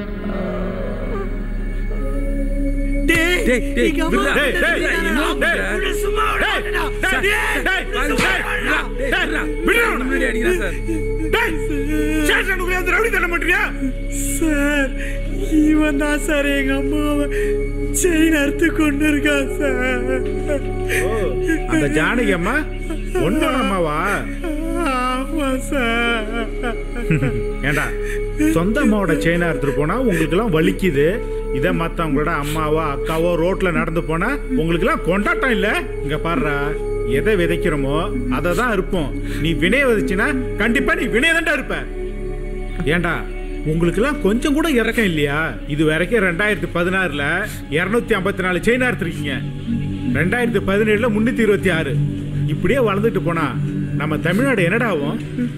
டேய் டேய், டேய், எங்க அம்மா விட்றா. கிட்ட டேய், சொல்லிட்டாடா. என்ன பண்ற? உன்னை சும்மா விட மாட்டேன்டா. சார், டேய், டேய், டேய், வாங்க, சும்மா சார். விடுடா. டேய், விட்றா. விடுடா அவனை. முன்னாடி அடிக்கிறேன் சார். ஸ்டேஷனுக்குள்ள வந்து ரவுடி தர மாட்டியா சார் இவன் தான் சார் எங்க அம்மாவை செயின் அறுத்து கொண்டு இருக்கான் சார் அந்த ஜானகி அம்மா ஒன்னோட அம்மாவா ஆமா சார் ஏண்டா சொந்த அம்மாவோட செயினா எடுத்துட்டு போனா உங்களுக்கு எல்லாம் வலிக்குது இதை மத்தவங்களோட அம்மாவோ அக்காவோ ரோட்ல நடந்து போனா உங்களுக்கு எல்லாம் கொண்டாட்டம் இல்ல இங்க பாருடா எதை விதைக்கிறோமோ அதை தான் இருப்போம் நீ வினைய விதைச்சினா கண்டிப்பா நீ வினைய தான்டா இருப்ப ஏண்டா உங்களுக்கெல்லாம் கொஞ்சம் கூட இறக்கம் இல்லையா இது வரைக்கும் ரெண்டாயிரத்தி பதினாறுல இரநூத்தி ஐம்பத்தி நாலு செயினா எடுத்திருக்கீங்க ரெண்டாயிரத்தி பதினேழுல முன்னூத்தி இருபத்தி ஆறு இப்படியே வளர்ந்துட்டு போனா நம்ம தமிழ்நாடு என்னடா ஆகும்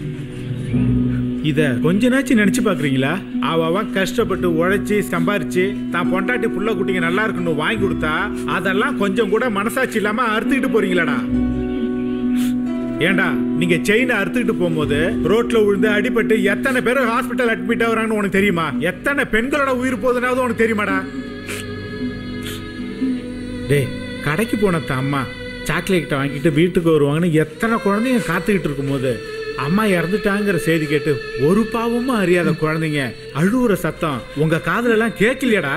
இத கொஞ்ச நாச்சும் நினைச்சு பாக்குறீங்களா அவ அவன் கஷ்டப்பட்டு உழைச்சி சம்பாரிச்சு தான் பொண்டாட்டி புள்ள குட்டிங்க நல்லா இருக்குன்னு வாங்கி கொடுத்தா அதெல்லாம் கொஞ்சம் கூட மனசாட்சி இல்லாம அறுத்துக்கிட்டு போறீங்களாடா ஏண்டா நீங்க செயினை அறுத்துக்கிட்டு போகும்போது ரோட்ல விழுந்து அடிபட்டு எத்தனை பேர் ஹாஸ்பிட்டல் அட்மிட் ஆகுறாங்கன்னு உனக்கு தெரியுமா எத்தனை பெண்களோட உயிர் போகுதுனாவது உனக்கு தெரியுமாடா டேய் கடைக்கு போன தான் அம்மா சாக்லேட்டை வாங்கிட்டு வீட்டுக்கு வருவாங்கன்னு எத்தனை குழந்தைங்க காத்துக்கிட்டு இருக்கும்போது அம்மா இறந்துட்டாங்கிற செய்தி கேட்டு ஒரு பாவமும் அறியாத குழந்தைங்க அழுவுற சத்தம் உங்க காதுல எல்லாம் கேட்கலையாடா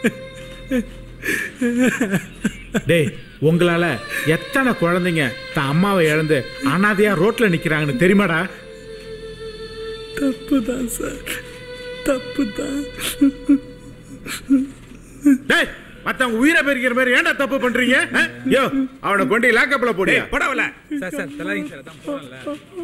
டேய் உங்களால எத்தனை குழந்தைங்க தன் அம்மாவை இழந்து அனாதையா ரோட்ல நிக்கிறாங்கன்னு தெரியுமாடா தப்பு தான் சார் தப்பு தான் டேய் மத்தவங்க உயிரை பெருக்கிற மாதிரி ஏன்டா தப்பு பண்றீங்க ஆ? யோ அவனை கொண்டு லாக்கப்ல போடியா படவல சார் சார் தலாரிங்க சார் அதான் போறேன்ல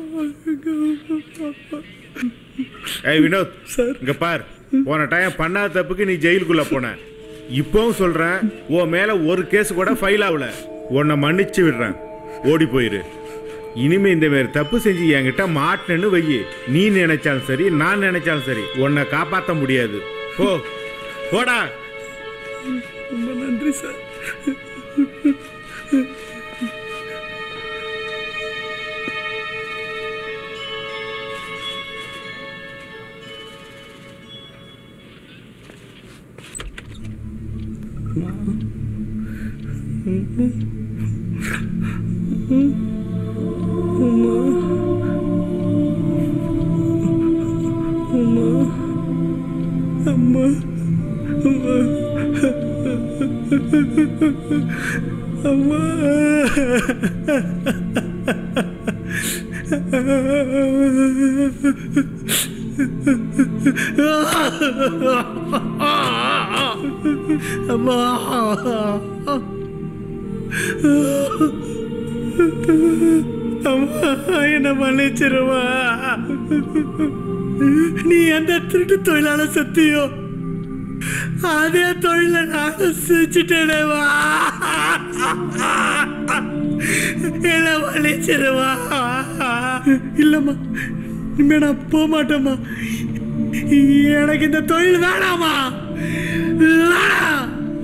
ஏய் வினோத் இங்க பார் போன டைம் பண்ணாத தப்புக்கு நீ ஜெயிலுக்குள்ள போன இப்பவும் சொல்றேன் உன் மேல ஒரு கேஸ் கூட ஃபைல் ஆகல உன்னை மன்னிச்சு விடுறேன் ஓடி போயிரு இனிமே இந்த மாதிரி தப்பு செஞ்சு என்கிட்ட மாட்டினு வை நீ நினைச்சாலும் சரி நான் நினைச்சாலும் சரி உன்னை காப்பாற்ற முடியாது போ போடா ரொம்ப நன்றி சார் அம்மா அம்மா அம்மா அம்மா என்ன மன்னிச்சிருவா நீ எந்த திருட்டு தொழிலாள சத்தியோ அதே தொழில நானும் செஞ்சுட்டேனேவா என்ன மன்னிச்சிருவா இல்லம்மா இனிமே நான் போக மாட்டேம்மா எனக்கு இந்த தொழில் வேணாமா வேணாம்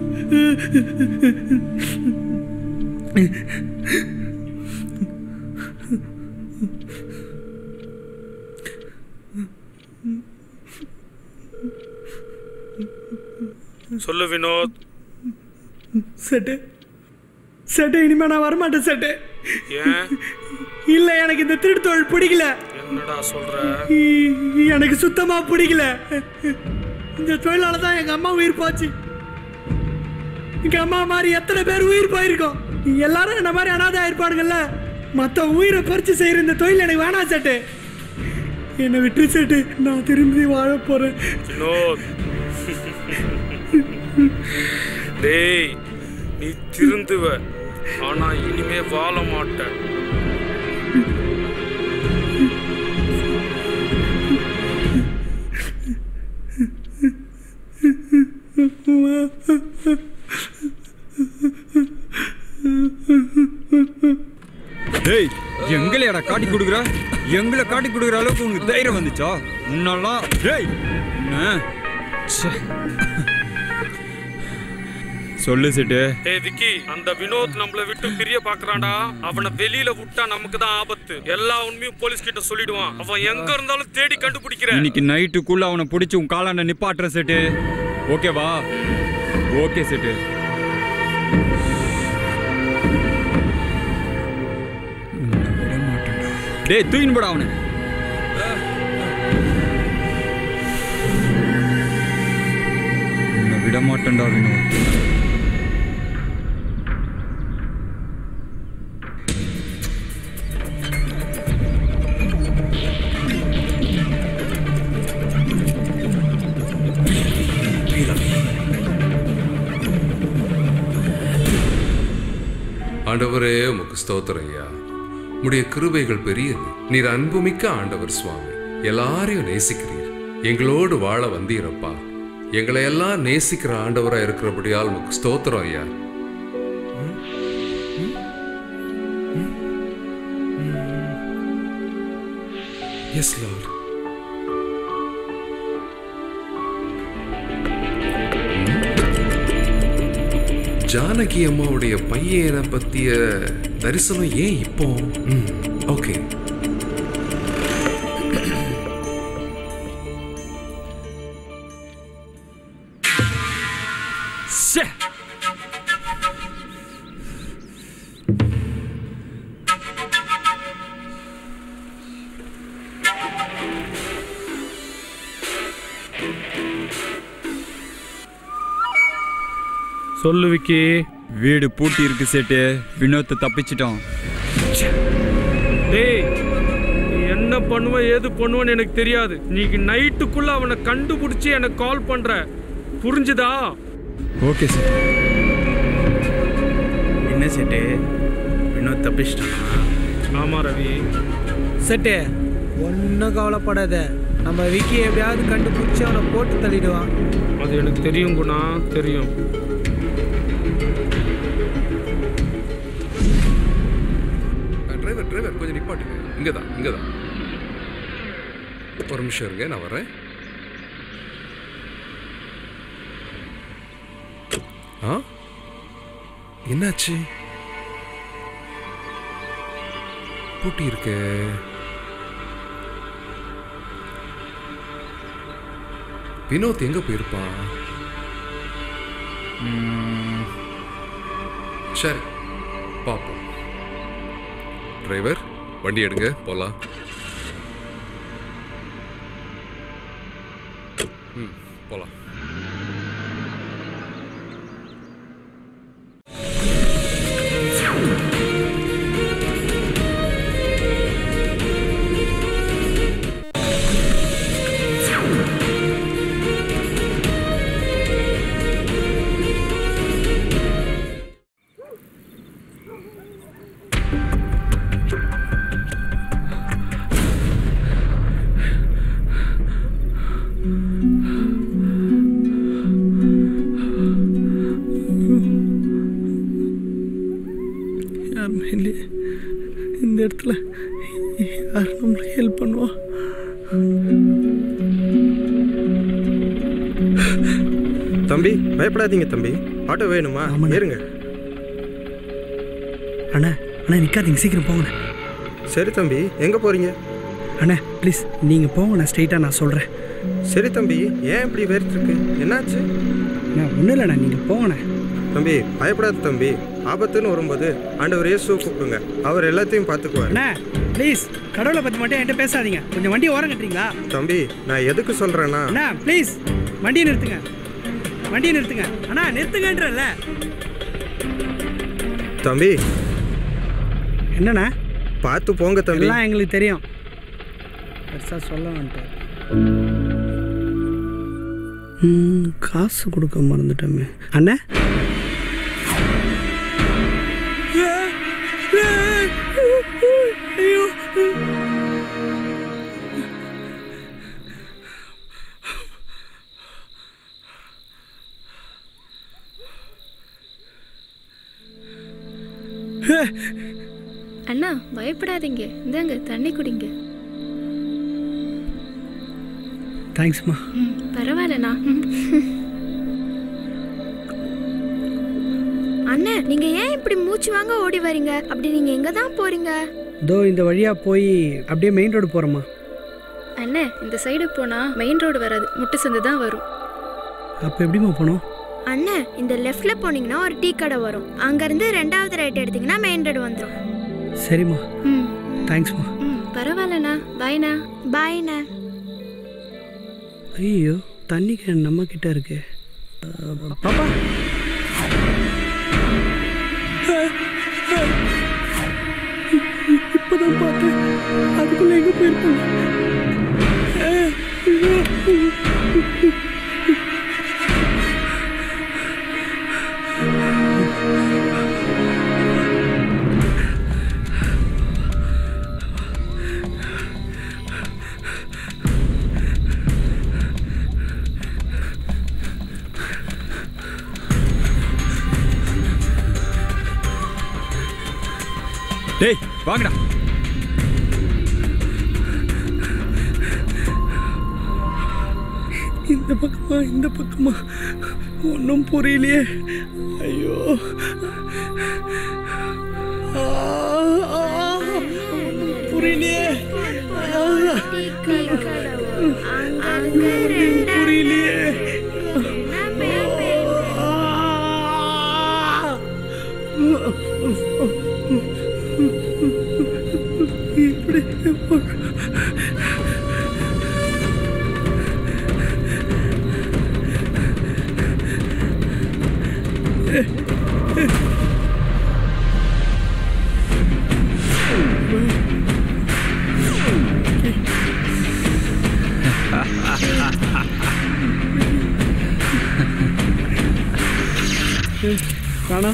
சொல்லு வினோத் செட்டு செட்டு இனிமே நான் வரமாட்டேன் செட்டு ஏன் இல்ல எனக்கு இந்த திருட்டு தொழில் பிடிக்கல என்னடா சொல்ற இ- எனக்கு சுத்தமா பிடிக்கல இந்த தொழிலால தான் எங்க அம்மா உயிர் போச்சு எங்க அம்மா மாதிரி எத்தனை பேர் உயிர் போயிருக்கோம் எல்லாரும் என்ன மாதிரி அனாதை ஆயிருப்பானுங்கல்ல மற்ற உயிரை பறிச்சு செய்யற இந்த தொழில் எனக்கு வேணாம் சேட்டு என்னை விட்டு சேட்டு நான் திரும்பி வாழ போறேன் வினோத் டேய் நீ திருந்துவ ஆனா இனிமே வாழ மாட்ட டேய் எங்களையாடா காட்டி கொடுக்குற எங்களை காட்டி கொடுக்குற அளவுக்கு உனக்கு தைரியம் வந்துச்சா முன்னெல்லாம் டேய் என்ன ச்சே. சொல்லு சிட்டு டேய் விக்கி அந்த வினோத் நம்மள விட்டு பிரிய பாக்குறான்டா அவனை வெளியில விட்டா நமக்கு தான் ஆபத்து எல்லா உண்மையும் போலீஸ் கிட்ட சொல்லிடுவான் அவன் எங்க இருந்தாலும் தேடி கண்டுபிடிக்கிறேன் இன்னைக்கு நைட்டுக்குள்ள அவனை பிடிச்சி உன் காலாண்ட நிப்பாட்டுற செட்டு ஓகேவா ஓகே செட்டு டேய் தூக்கின்னு போடா அவனை உன்னை விட மாட்டேன்டா வினோத் ஆண்டவரே உமக்கு ஸ்தோத்திரம் ஐயா உம்முடைய கிருபைகள் பெரியது நீர் அன்புமிக்க ஆண்டவர் சுவாமி எல்லாரையும் நேசிக்கிறீர் எங்களோடு வாழ வந்தீரப்பா எங்களை எல்லாம் நேசிக்கிற ஆண்டவரா இருக்கிறபடியால் உமக்கு ஸ்தோத்திரம் ஐயா எஸ் லார்ட் ஜானகி அம்மாவுடைய பையனை பத்திய தரிசனம் ஏன் இப்போ ஓகே ச்சே சொல்லு விக்கி வீடு பூட்டி இருக்கு சேட்டு வினோத்தை தப்பிச்சிட்டோம் டேய் நீ என்ன பண்ணுவ ஏது பண்ணுவேன்னு எனக்கு தெரியாது நீங்க நைட்டுக்குள்ள அவனை கண்டுபிடிச்சி எனக்கு கால் பண்ற புரிஞ்சுதா ஓகே சார் என்ன செட்டு வினோத் தப்பிச்சிட்டானா ஆமா ரவி செட்டு ஒன்றும் கவலைப்படாத நம்ம விக்கி எப்படியாவது கண்டுபிடிச்சி அவனை போட்டு தள்ளிடுவான் அது எனக்கு தெரியும் குணா தெரியும் டிரைவர் டிரைவர் கொஞ்சம் நிப்பாட்டுங்க இங்கே தான் இங்கே தான் ஒரு நிமிஷம் இருங்க நான் வரேன் ஆ என்னாச்சு பூட்டி இருக்கே வினோத் எங்க போயிருப்பான் ம், சரி பார்ப்போம் டிரைவர் வண்டி எடுங்க போலாம் ம் போலாம் யாருமே இல்லையே இந்த இடத்துல யார் நம்மளுக்கு ஹெல்ப் பண்ணுவா தம்பி பயப்படாதீங்க தம்பி ஆட்டோ வேணுமா ஏறுங்க அண்ணா அண்ணா நிற்காதீங்க சீக்கிரம் போங்கண்ணே சரி தம்பி எங்கே போகிறீங்க அண்ணா ப்ளீஸ் நீங்கள் போங்கண்ணா ஸ்ட்ரைட்டாக நான் சொல்கிறேன் சரி தம்பி ஏன் இப்படி வேர்த்துருக்கு என்னாச்சு அண்ணா ஒன்றும் இல்லைண்ணா நீங்கள் போங்கண்ணே தம்பி பயப்படாத தம்பி ஆபத்துன்னு வரும்போது ஆண்டவர் இயேசுவை கூப்பிடுங்க அவர் எல்லாத்தையும் பார்த்துக்குவார் அண்ணா ப்ளீஸ் கடவுளை பற்றி மட்டும் என்கிட்ட பேசாதீங்க கொஞ்சம் வண்டி ஓரம் கட்டுறீங்களா தம்பி நான் எதுக்கு சொல்கிறேன்னா அண்ணா ப்ளீஸ் வண்டியை நிறுத்துங்க வண்டியை நிறுத்துங்க அண்ணா நிறுத்துங்கன்றல தம்பி என்னண்ணா பார்த்து போங்க தம்பி எல்லாம் எங்களுக்கு தெரியும் பெருசாக சொல்ல வந்துட்டார் ம், காசு கொடுக்க மறந்துட்டோமே அண்ணே ஐயோ அண்ணா பயப்படாதீங்க இந்தாங்க தண்ணி குடிங்க தேங்க்ஸ்மா ம் பரவாயில்லண்ணா ம். அண்ணே நீங்க ஏன் இப்படி மூச்சு வாங்க ஓடி வரீங்க அப்படி நீங்க எங்க தான் போறீங்க இதோ இந்த வழியாக போய் அப்படியே மெயின் ரோடு போகிறோமா அண்ணே இந்த சைடு போனா மெயின் ரோடு வராது முட்டு சந்து தான் வரும் அப்போ எப்படிம்மா போனோம் அண்ணே இந்த லெஃப்ட்ல போனீங்கன்னா ஒரு டீ கடை வரும் அங்க இருந்து ரெண்டாவது ரைட் எடுத்தீங்கன்னா மெயின் ரோடு வந்துடும் சரிம்மா ம் தேங்க்ஸ்மா ம் பரவாயில்லண்ணா பாய்ண்ணா பாய்ண்ணே ஐயோ தண்ணி கேன் நம்ம கிட்ட இருக்கு அஹ், பாப்பா இப்பதான் பார்த்தேன் அதுக்குள்ள எங்க போயிருப்பாங்க அஹ், ஐயோ. டேய் வாங்கடா இந்த பக்கமா இந்த பக்கமா ஒன்றும் புரியலையே ஐயோ ஆ, ஆ, புரியலையே ஆ, புரியலையே இப்படி காணா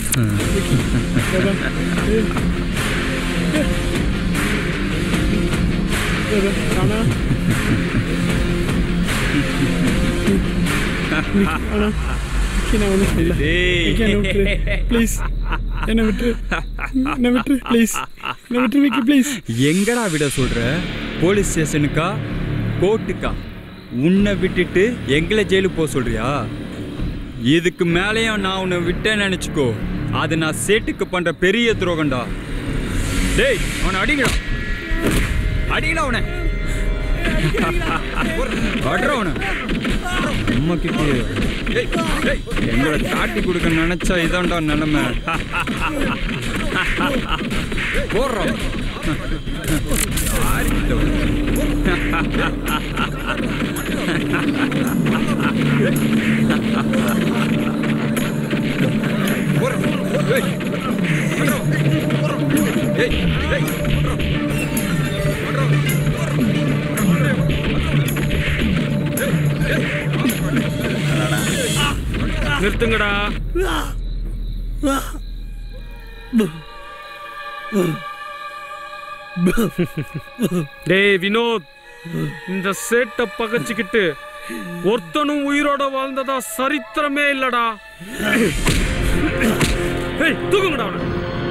காணா காணா நான் ஒன்றும் சொல்ல என்ன விட்டுரு ப்ளீஸ் என்ன விட்டுரு என்ன விட்டுரு ப்ளீஸ் என்ன விட்டுரு விக்கி ப்ளீஸ் எங்கடா விட சொல்ற போலீஸ் ஸ்டேஷனுக்கா கோர்ட்டுக்கா உன்னை விட்டுட்டு எங்களை ஜெயிலுக்கு போக சொல்றியா இதுக்கு மேலேயும் நான் உன்னை விட்டேன்னு நினச்சிக்கோ அது நான் சேட்டுக்கு பண்ற பெரிய துரோகம்டா டேய் அவனை அடிங்கடா அடிங்கடா அவனை அட்ரா அவனை அம்மா கிட்டே எங்களை காட்டி கொடுக்க நினைச்சா இதான்டா நிலைமை போடுறோம் நிறுத்துங்கடா டேய் வினோத் இந்த சேட்டை பகச்சுக்கிட்டு ஒருத்தனும் உயிரோட வாழ்ந்ததா சரித்திரமே இல்லடா ஏய் தூக்குங்கடா அவனை.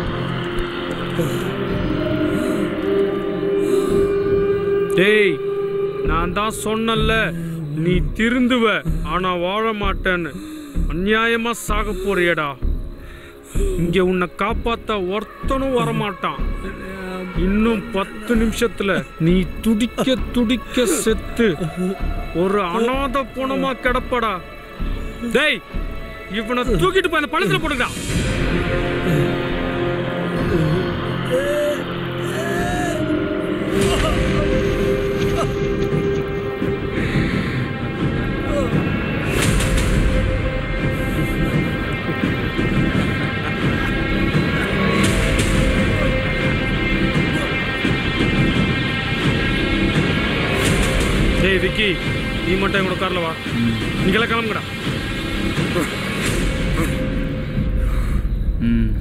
டேய் நான் தான் சொன்னல நீ திருந்துவ ஆனா வாழ மாட்டேன்னு அநியாயமா சாக போறியடா இங்க உன்னை காப்பாத்த ஒருத்தனும் வரமாட்டான் இன்னும் பத்து நிமிஷத்துல நீ துடிக்க துடிக்க செத்து ஒரு அனாத பணமா கிடப்படா டேய் இவனை தூக்கிட்டு போய் அந்த பணத்துல போடுங்கடா விக்கி நீ மட்டும் எங்களோட காரில் வா நீங்களாம் கிளம்புங்கடா ம்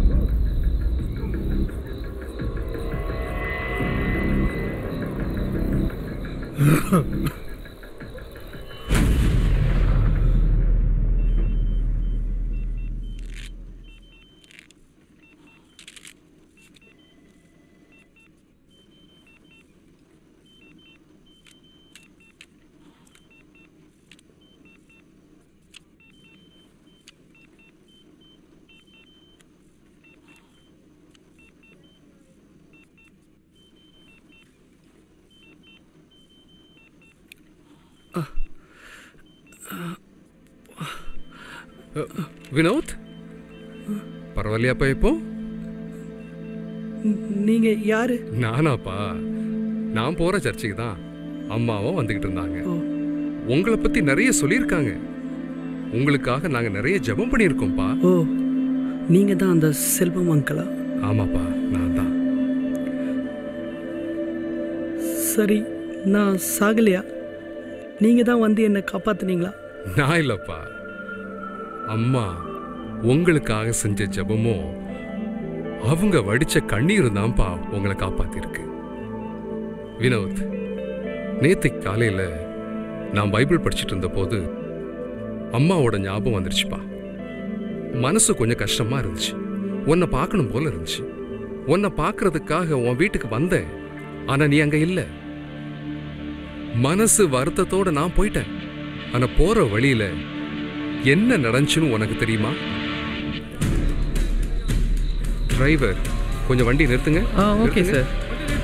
வினோத் பரவாயில்லையாப்பா இப்போ நீங்க யாரு நானாப்பா நான் போற சர்ச்சுக்கு தான் அம்மாவும் வந்துகிட்டு இருந்தாங்க உங்களை பத்தி நிறைய சொல்லியிருக்காங்க உங்களுக்காக நாங்க நிறைய ஜெபம் பண்ணியிருக்கோம்ப்பா ஓ நீங்க தான் அந்த செல்வம் அங்கிளா ஆமாப்பா நான் தான் சரி நான் சாகலையா நீங்க தான் வந்து என்னை காப்பாத்துனீங்களா நான் இல்லப்பா அம்மா உங்களுக்காக செஞ்ச ஜெபமும் அவங்க வடிச்ச கண்ணீரும் தான்ப்பா உங்களை காப்பாத்திருக்கு வினோத் நேத்திக்கு காலையில நான் பைபிள் படிச்சுட்டு இருந்த போது அம்மாவோட ஞாபகம் வந்துருச்சுப்பா மனசு கொஞ்சம் கஷ்டமா இருந்துச்சு உன்னை பார்க்கணும் போல இருந்துச்சு உன்னை பார்க்கறதுக்காக உன் வீட்டுக்கு வந்தேன் ஆனா நீ அங்க இல்ல மனசு வருத்தத்தோட நான் போயிட்டேன் ஆனா போற வழியில என்ன நடந்துச்சுன்னு உனக்கு தெரியுமா டிரைவர் கொஞ்சம் வண்டி நிறுத்துங்க ஆ, ஓகே நிறுத்துங்க. சார்.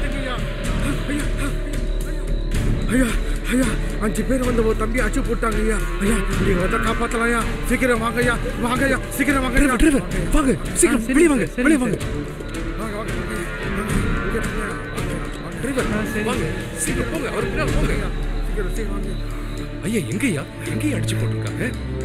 ஐயா ஐயா அஞ்சு பேர் வந்து ஒரு தம்பி அச்சு போட்டாங்க ஐயா ஐயா நீங்க வந்து காப்பாத்தலாம் ஐயா சீக்கிரம் வாங்க ஐயா வாங்க ஐயா சீக்கிரம் வாங்க ஐயா வாங்க சீக்கிரம் வெளியே வாங்க வெளியே வாங்க டிரைவர் வாங்க சீக்கிரம் போங்க அவர் பின்னால போங்க சீக்கிரம் சீக்கிரம் வாங்க ஐயா எங்கய்யா எங்கேயா அடிச்சு போட்டிருக்காங்க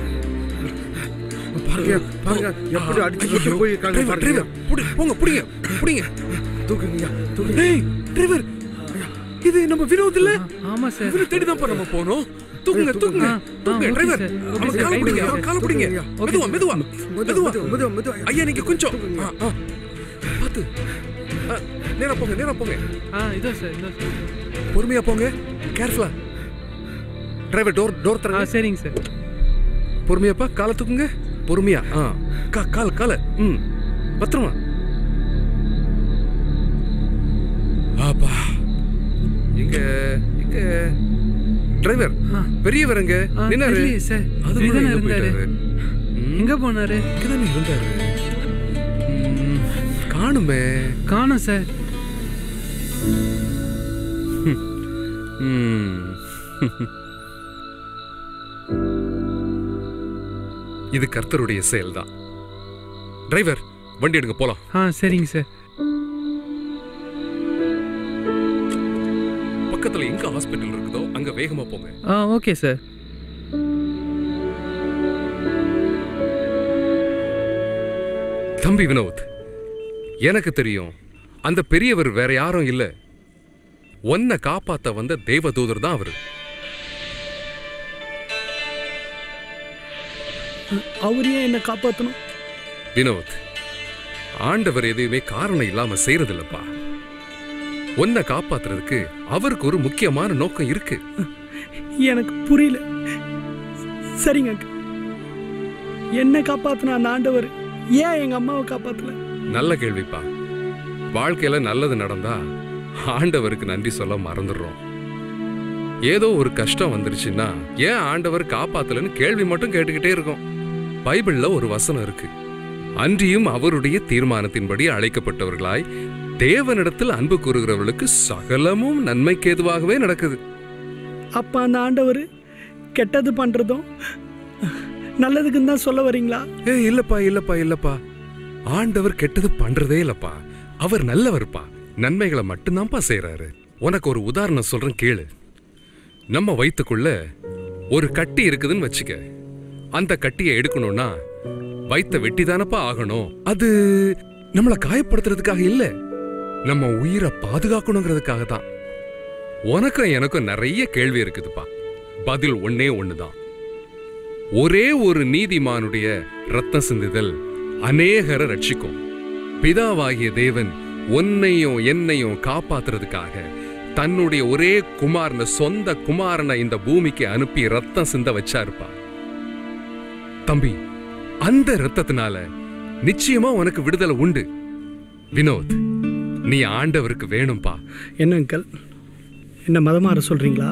பாருங்க பாருங்க எப்படி அடிச்சு போட்டு போயிருக்காங்க டிரைவர், பாருங்க டிரைவர், புடி, போங்க புடிங்க புடிங்க தூக்குங்கய்யா தூக்குங்க டேய் டிரைவர் இது நம்ம வினோத் இல்ல ஆமா சார் இவரை தேடி தான் நம்ம போனோம் தூக்குங்க தூக்குங்க தூக்குங்க ஓகே டிரைவர் சார், ஓகே அவன் சார், கால கை பிடிங்க பிடிங்க. அவன் கால பிடிங்க ஓகே மெதுவா மெதுவா மெதுவா மெதுவா மெதுவா ஐயா நீங்க கொஞ்சம் ஆ, ஆ. பாத்து ஆ, நேரா போங்க நேரா போங்க ஆ இதோ சார் இதோ சார் பொறுமையா போங்க கேர்ஃபுல்லா டிரைவர் டோர் டோர் தரங்க சரிங்க சார் பொறுமையாப்பா காலை தூக்குங்க பொறுமையா ஆ கா கால் கால ம் பத்திரமா ஆப்பா எங்க எங்க டிரைவர் பெரியவர் எங்க ஆ, நின்னாரு தெரியலையே சார். அது இப்படிதானே எங்க இருந்தாரு. போயிட்டாரு? ம், எங்க போனாரு இங்கதானே இருந்தாரு ம், காணுமே காணோம் சார் ம். இது கர்த்தருடைய செயல்தான் டிரைவர் வண்டி எடுங்க போலாம் ஆ சரிங்க சார் பக்கத்துல எங்க ஹாஸ்பிட்டல் இருக்குதோ அங்க வேகமா போங்க ஆ ஓகே சார் தம்பி வினோத் எனக்கு தெரியும் அந்த பெரியவர் வேற யாரும் இல்ல உன்னை காப்பாத்த வந்த தேவதூதர் தான் அவரு அவர் ஏன் என்னை காப்பாற்றணும் வினோத் ஆண்டவர் எதையுமே காரணம் இல்லாம செய்யறதில்லப்பா உன்னை காப்பாத்துறதுக்கு அவருக்கு ஒரு முக்கியமான நோக்கம் இருக்கு எனக்கு புரியல சரிங்க அங்கிள் என்னை காப்பாத்தின அந்த ஆண்டவர் ஏன் எங்க அம்மாவை காப்பாத்தல நல்ல கேள்விப்பா வாழ்க்கையில நல்லது நடந்தா ஆண்டவருக்கு நன்றி சொல்ல மறந்துடுறோம் ஏதோ ஒரு கஷ்டம் வந்துருச்சுன்னா ஏன் ஆண்டவர் காப்பாத்தலன்னு கேள்வி மட்டும் கேட்டுக்கிட்டே இருக்கோம் பைபிள்ல ஒரு வசனம் இருக்கு அன்றியும் அவருடைய தீர்மானத்தின்படி அழைக்கப்பட்டவர்களாய் தேவனிடத்தில் அன்பு கூறுகிறவர்களுக்கு சகலமும் நன்மைக்கு ஏதுவாகவே நடக்குது அப்ப அந்த ஆண்டவர் கெட்டது பண்றதும் நல்லதுக்குன்னு தான் சொல்ல வரீங்களா ஏ இல்லப்பா இல்லப்பா இல்லப்பா ஆண்டவர் கெட்டது பண்றதே இல்லப்பா அவர் நல்லவர்ப்பா நன்மைகளை மட்டும்தான்ப்பா செய்றாரு உனக்கு ஒரு உதாரணம் சொல்றேன் கேளு நம்ம வயித்துக்குள்ள ஒரு கட்டி இருக்குதுன்னு வச்சுக்க அந்த கட்டியை எடுக்கணும்னா வயித்தை வெட்டி தானப்பா ஆகணும் அது நம்மளை காயப்படுத்துறதுக்காக இல்ல நம்ம உயிரை பாதுகாக்கணுங்கிறதுக்காக தான் உனக்கும் எனக்கும் நிறைய கேள்வி இருக்குதுப்பா பதில் ஒண்ணே ஒண்ணுதான் ஒரே ஒரு நீதிமானுடைய ரத்தம் சிந்துதல் அநேகரை ரட்சிக்கும் பிதாவாகிய தேவன் உன்னையும் என்னையும் காப்பாத்துறதுக்காக தன்னுடைய ஒரே குமாரன சொந்த குமாரனை இந்த பூமிக்கு அனுப்பி ரத்தம் சிந்த வச்சாருப்பா தம்பி அந்த ரத்தத்தினால நிச்சயமா உனக்கு விடுதலை உண்டு வினோத் நீ ஆண்டவருக்கு வேணும்பா என்ன அங்கிள் என்ன மதமாற சொல்றீங்களா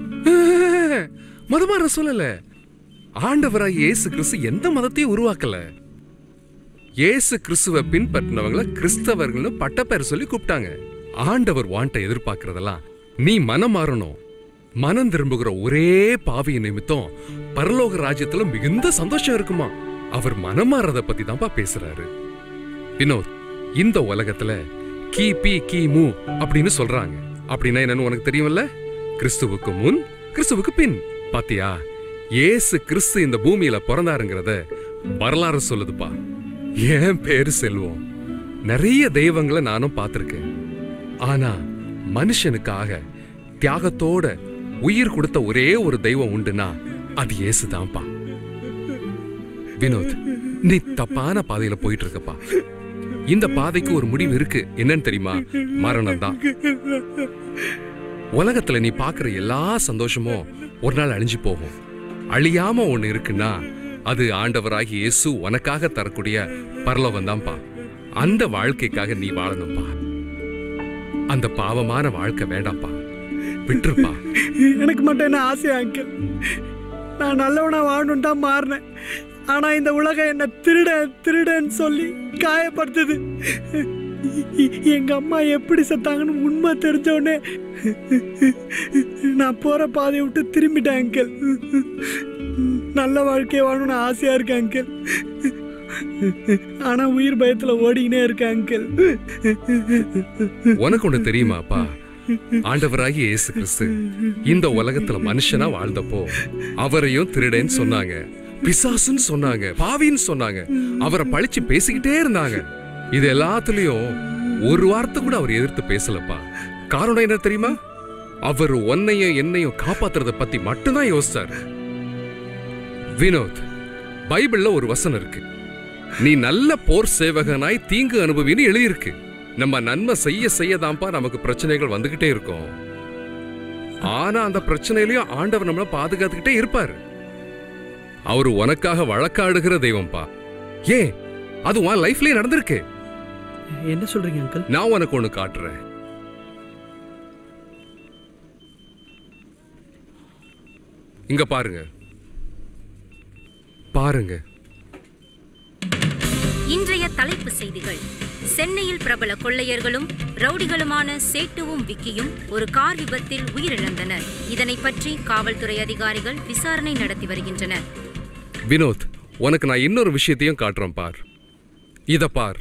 மதமாற சொல்லல ஆண்டவராய் இயேசு கிறிஸ்து எந்த மதத்தையும் உருவாக்கல இயேசு கிறிஸ்துவ பின்பற்றினவங்கள கிறிஸ்தவர்கள்னு பட்டப்பேர் சொல்லி கூப்பிட்டாங்க ஆண்டவர் வாண்ட எதிர்பார்க்கறதெல்லாம் நீ மனம் மாறணும் மனம் திரும்புகிற ஒரே பாவிய நிமித்தம் பரலோக ராஜ்யத்துல மிகுந்த சந்தோஷம் இருக்குமா அவர் மனம் மாறத பத்தி தான்ப்பா பேசுறாரு வினோத் இந்த உலகத்துல கி பி கி மு அப்படின்னு சொல்றாங்க அப்படின்னா என்னன்னு உனக்கு தெரியும்ல கிறிஸ்துவுக்கு முன் கிறிஸ்துவுக்கு பின் பாத்தியா இயேசு கிறிஸ்து இந்த பூமியில பிறந்தாருங்கிறத வரலாறு சொல்லுதுப்பா என் பேரு செல்வம் நிறைய தெய்வங்களை நானும் பார்த்திருக்கேன் ஆனா மனுஷனுக்காக தியாகத்தோட உயிர் கொடுத்த ஒரே ஒரு தெய்வம் உண்டுனா அது இயேசுதான்ப்பா வினோத் நீ தப்பான பாதையில போயிட்டு இருக்கப்பா இந்த பாதைக்கு ஒரு முடிவு இருக்கு என்னன்னு தெரியுமா மரணம் தான் உலகத்துல நீ பாக்குற எல்லா சந்தோஷமும் ஒரு நாள் அழிஞ்சு போகும் அழியாம ஒண்ணு இருக்குன்னா அது ஆண்டவராகி இயேசு உனக்காக தரக்கூடிய பரலோகம் தான்ப்பா அந்த வாழ்க்கைக்காக நீ வாழணும்பா அந்த பாவமான வாழ்க்கை வேண்டாம்ப்பா விட்டுருப்பா எனக்கு மட்டும் என்ன ஆசையா அங்கிள் நான் நல்லவனா வாழணும் தான் மாறினேன் ஆனா இந்த உலகம் என்ன திருடன் திருடன்னு சொல்லி காயப்படுத்துது எ- எங்க அம்மா எப்படி செத்தாங்கன்னு உண்மை தெரிஞ்ச உடனே நான் போற பாதையை விட்டு திரும்பிட்டேன் அங்கிள் நல்ல வாழ்க்கையை வாழணும்னு ஆசையா இருக்கு அங்கிள் ஆனா உயிர் பயத்துல ஓடிக்கினே இருக்கேன் அங்கிள் உனக்கு ஒண்ணு தெரியுமாப்பா ஆண்டவராகி இயேசு கிறிஸ்து இந்த உலகத்துல மனுஷனா வாழ்ந்தப்போ அவரையும் திருடேன்னு சொன்னாங்க பிசாசுன்னு சொன்னாங்க பாவின்னு சொன்னாங்க அவரை பழிச்சு பேசிக்கிட்டே இருந்தாங்க இது எல்லாத்துலயும் ஒரு வார்த்தை கூட அவர் எதிர்த்து பேசலப்பா காரணம் என்ன தெரியுமா அவர் உன்னையும் என்னையும் காப்பாத்துறத பத்தி மட்டும்தான் யோசிச்சார் வினோத் பைபிள்ல ஒரு வசனம் இருக்கு நீ நல்ல போர் சேவகனாய் தீங்கு அனுபவின்னு எழுதியிருக்கு நம்ம நன்மை செய்ய செய்யதான்ப்பா நமக்கு பிரச்சனைகள் வந்துகிட்டே இருக்கும் ஆனா அந்த பிரச்சனையிலயும் ஆண்டவர் நம்மள பாதுகாத்துக்கிட்டே இருப்பாரு அவர் உனக்காக வழக்காடுகிற தெய்வம்ப்பா ஏன் அது உன் லைஃப்லயே நடந்திருக்கு என்ன சொல்றீங்க அங்கிள் நான் உனக்கு ஒண்ணு காட்டுறேன் இங்க பாருங்க பாருங்க இன்றைய தலைப்பு செய்திகள் சென்னையில் பிரபல கொள்ளையர்களும் ரவுடிகளுமான சேட்டுவும் விக்கியும் ஒரு கார் விபத்தில் உயிரிழந்தனர் இதனை பற்றி காவல்துறை அதிகாரிகள் விசாரணை நடத்தி வருகின்றனர் வினோத் உனக்கு நான் இன்னொரு விஷயத்தையும் காட்டுறேன் பார் இத பார்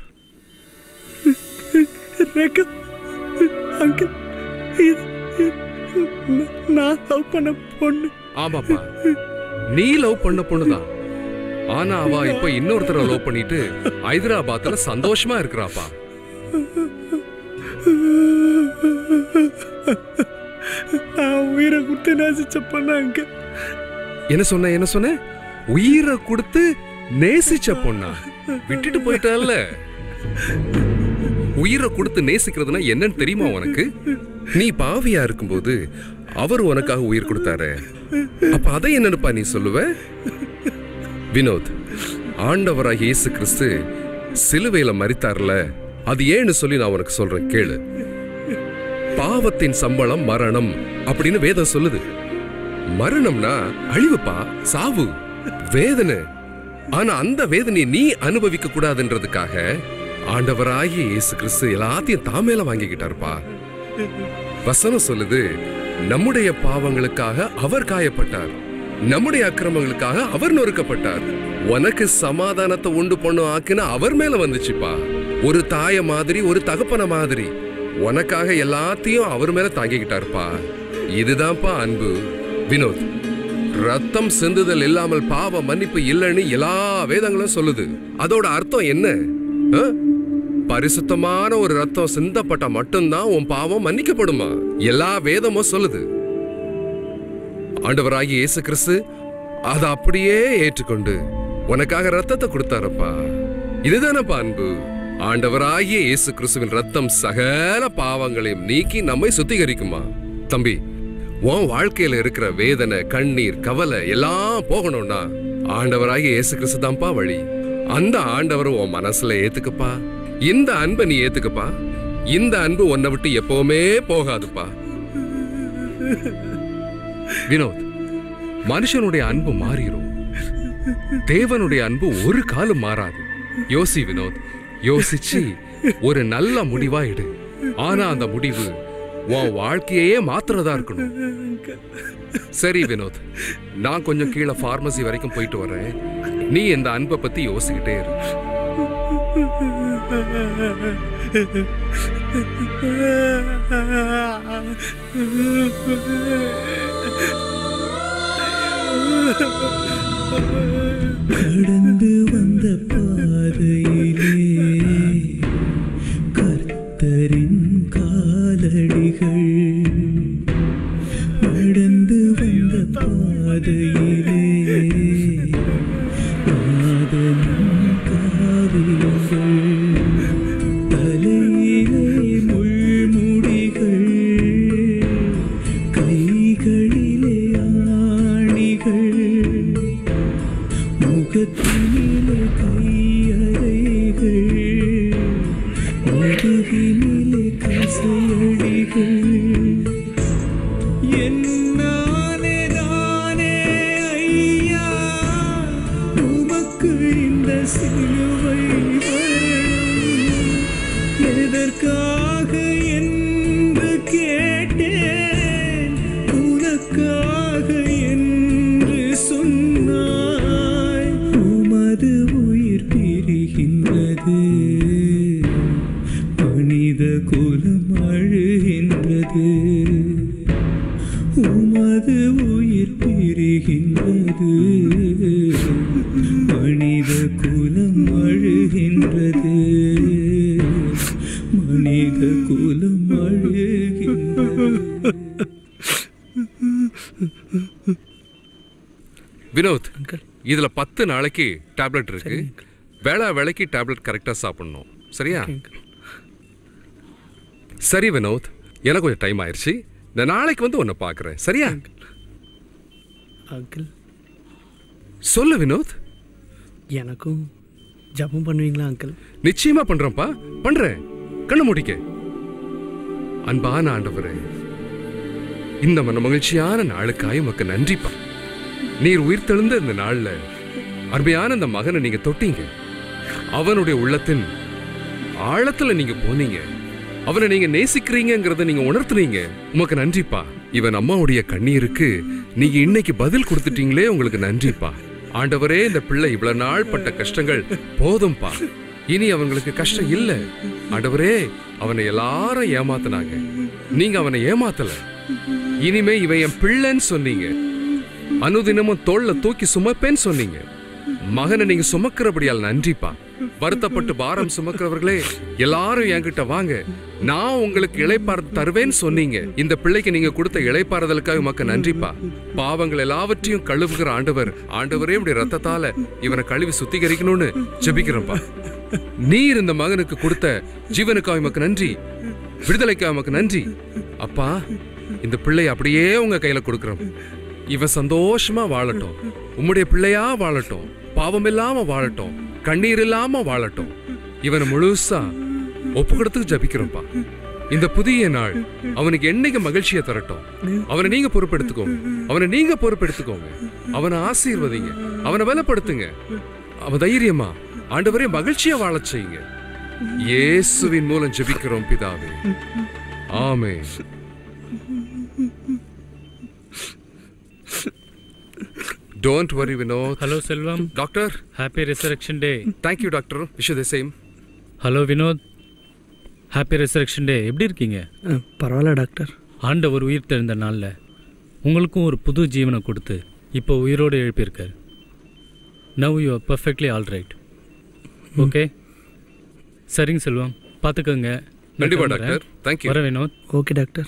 ரேகா அங்கிள் இது இது நான் லவ் பண்ண பொண்ணு ஆமாப்பா நீ லவ் பண்ண பொண்ணுதான் ஆனா அவ இப்ப இன்னொருத்தர லவ் பண்ணிட்டு ஹைதராபாத்ல சந்தோஷமா இருக்கிறாப்பா நான் உயிரை கொடுத்து நேசிச்ச பொண்ணு அங்கிள் என்ன சொன்ன என்ன சொன்ன உயிரை கொடுத்து நேசிச்ச பொண்ணா விட்டுட்டு போயிட்டால உயிரை கொடுத்து நேசிக்கிறதுனா என்னன்னு தெரியுமா உனக்கு நீ பாவியா இருக்கும்போது அவர் உனக்காக உயிர் கொடுத்தாரு அப்ப அதை என்னன்னுப்பா நீ சொல்லுவ வினோத் ஆண்டவராக இயேசு கிறிஸ்து சிலுவையில மரித்தார்ல அது ஏன்னு சொல்லி நான் உனக்கு சொல்றேன் கேளு பாவத்தின் சம்பளம் மரணம் அப்படின்னு வேதம் சொல்லுது மரணம்னா அழிவுப்பா சாவு வேதனை ஆனா அந்த வேதனையை நீ அனுபவிக்க கூடாதுன்றதுக்காக ஆண்டவராகிய இயேசு கிறிஸ்து எல்லாத்தையும் தாமேல வாங்கிக்கிட்டாருப்பா வசனம் சொல்லுது நம்முடைய பாவங்களுக்காக அவர் காயப்பட்டார் நம்முடைய அக்கிரமங்களுக்காக அவர் நொறுக்கப்பட்டார் உனக்கு சமாதானத்தை உண்டு பண்ணும் ஆக்குன அவர் மேல வந்துச்சுப்பா ஒரு தாய மாதிரி ஒரு தகப்பன மாதிரி உனக்காக எல்லாத்தையும் அவர் மேல தாங்கிக்கிட்டாருப்பா இதுதான்ப்பா அன்பு வினோத் ரத்தம் சிந்துதல் இல்லாமல் பாவ மன்னிப்பு இல்லைன்னு எல்லா வேதங்களும் சொல்லுது அதோட அர்த்தம் என்ன ஆ? பரிசுத்தமான ஒரு ரத்தம் சிந்தப்பட்டா மட்டும்தான் உன் பாவம் மன்னிக்கப்படுமா எல்லா வேதமும் சொல்லுது ஆண்டவராகிய இயேசு கிறிஸ்து அதை அப்படியே ஏற்றுக்கொண்டு உனக்காக ரத்தத்தை கொடுத்தாரப்பா இதுதானப்பா அன்பு ஆண்டவராகிய இயேசு கிறிஸ்துவின் ரத்தம் சகல பாவங்களையும் நீக்கி நம்மை சுத்திகரிக்குமா தம்பி உன் வாழ்க்கையில இருக்கிற வேதனை கண்ணீர் கவலை எல்லாம் போகணும்னா ஆண்டவராகிய இயேசு கிறிஸ்து தான்ப்பா வழி அந்த ஆண்டவரை உன் மனசுல ஏத்துக்கப்பா இந்த அன்பை நீ ஏத்துக்கப்பா இந்த அன்பு உன்னை விட்டு எப்பவுமே போகாதுப்பா வினோத் மனுஷனுடைய அன்பு மாறிடும் தேவனுடைய அன்பு ஒரு காலம் மாறாது யோசி வினோத் யோசிச்சு ஒரு நல்ல முடிவா எடு ஆனா அந்த முடிவு உன் வாழ்க்கையே மாத்துறதா இருக்கணும் சரி வினோத் நான் கொஞ்சம் கீழே ஃபார்மசி வரைக்கும் போயிட்டு வரேன் நீ இந்த அன்பை பத்தி யோசிக்கிட்டே இரு கடந்து வந்த பாதையிலே கர்த்தரின் காலடிகள் நடந்து வந்த பாதையிலே நாதனின் காவியங்கள் தலையிலே முள்முடிகள் கைகளிலே ஆணிகள் முகத்தினிலே கையறைகள் முதுகினிலே கசையடிகள் என்னாலே நானே ஐயா உமக்கு இந்த சிலுவை மரணம் எதற்காக என்று கேட்டேன் உனக்காக என்று சொன்னாய் உமது உயிர் பிரிகின்றது மனித குலம் அழுகின்றது உமது உயிர் பிரிகின்றது மனித குலம் அழுகின்றது மனித குலம் அழுகின்றது வினோத் இதுல பத்து நாளைக்கு டேப்லெட் இருக்கு வேளா வேலைக்கு டேப்லெட் கரெக்டா சாப்பிடணும் சரியா சரி வினோத் எனக்கு கொஞ்சம் டைம் ஆயிருச்சு நான் நாளைக்கு வந்து உன்னை பார்க்குறேன் சரியா அங்கிள் சொல்லு வினோத் எனக்கும் ஜபம் பண்ணுவீங்களா அங்கிள் நிச்சயமா பண்றேன்ப்பா பண்றேன் கண்ணு முடிக்க அன்பான ஆண்டவரே இந்த மன மகிழ்ச்சியான நாளுக்காய் உமக்கு நன்றிப்பா நீர் உயிர் தெழுந்த இந்த நாள்ல அருமையான இந்த மகனை நீங்க தொட்டீங்க அவனுடைய உள்ளத்தின் ஆழத்துல நீங்க போனீங்க அவனை நீங்க நேசிக்கிறீங்கிறத நீங்க உணர்த்துனீங்க உமக்கு நன்றிப்பா இவன் அம்மாவுடைய கண்ணீருக்கு நீங்க இன்னைக்கு பதில் கொடுத்துட்டீங்களே உங்களுக்கு நன்றிப்பா ஆண்டவரே இந்த பிள்ளை இவ்வளவு நாள் பட்ட கஷ்டங்கள் போதும்பா இனி அவங்களுக்கு கஷ்டம் இல்ல ஆண்டவரே அவனை எல்லாரும் ஏமாத்துனாங்க நீங்க அவனை ஏமாத்தல இனிமே இவன் என் பிள்ளைன்னு சொன்னீங்க அனுதினமும் தோல்ல தூக்கி சுமப்பேன்னு சொன்னீங்க மகனை நீங்க சுமக்கிறபடியால் நன்றிப்பா வருத்தப்பட்டு பாரம் சுமக்கிறவர்களே எல்லாரும் என்கிட்ட வாங்க நான் உங்களுக்கு இளைப்பாறுதல் தருவேன்னு சொன்னீங்க இந்த பிள்ளைக்கு நீங்க கொடுத்த இளைப்பாறுதலுக்காக உமக்கு நன்றிப்பா பாவங்கள் எல்லாவற்றையும் கழுவுகிற ஆண்டவர் ஆண்டவரே இப்படி ரத்தத்தால இவனை கழுவி சுத்திகரிக்கணும்னு ஜெபிக்கிறேன்ப்பா நீர் இந்த மகனுக்கு கொடுத்த ஜீவனுக்காக உமக்கு நன்றி விடுதலைக்காக உமக்கு நன்றி அப்பா இந்த பிள்ளை அப்படியே உங்க கையில கொடுக்குறோம் இவன் சந்தோஷமா வாழட்டும் உம்முடைய பிள்ளையா வாழட்டும் பாவம் இல்லாம வாழட்டும் கண்ணீர் இல்லாம வாழட்டும் இவனை முழுசா ஒப்பு கொடுத்து ஜபிக்கிறோம்ப்பா இந்த புதிய நாள் அவனுக்கு என்னைக்கு மகிழ்ச்சியை தரட்டும் அவனை நீங்க பொறுப்பெடுத்துக்கோங்க அவனை நீங்க பொறுப்பெடுத்துக்கோங்க அவனை ஆசீர்வதிங்க அவனை பலப்படுத்துங்க அவன் தைரியமா ஆண்டவரே மகிழ்ச்சியா வாழச் செய்யுங்க இயேசுவின் மூலம் ஜெபிக்கிறோம் பிதாவே ஆமென் don't worry Vinod hello Selvam doctor happy resurrection day thank you doctor wish the same hello Vinod happy resurrection day எப்படி இருக்கீங்க பரவாயில்ல டாக்டர் ஆண்டவர் உயிர் தெழுந்த நாளில் உங்களுக்கும் ஒரு புது ஜீவனை கொடுத்து இப்போ உயிரோடு எழுப்பியிருக்கார் now you are perfectly all right okay சரிங்க செல்வம் பார்த்துக்கோங்க நான் கண்டிப்பா கிளம்புறேன். டாக்டர் தேங்க்யூ வரேன் வினோத் ஓகே டாக்டர்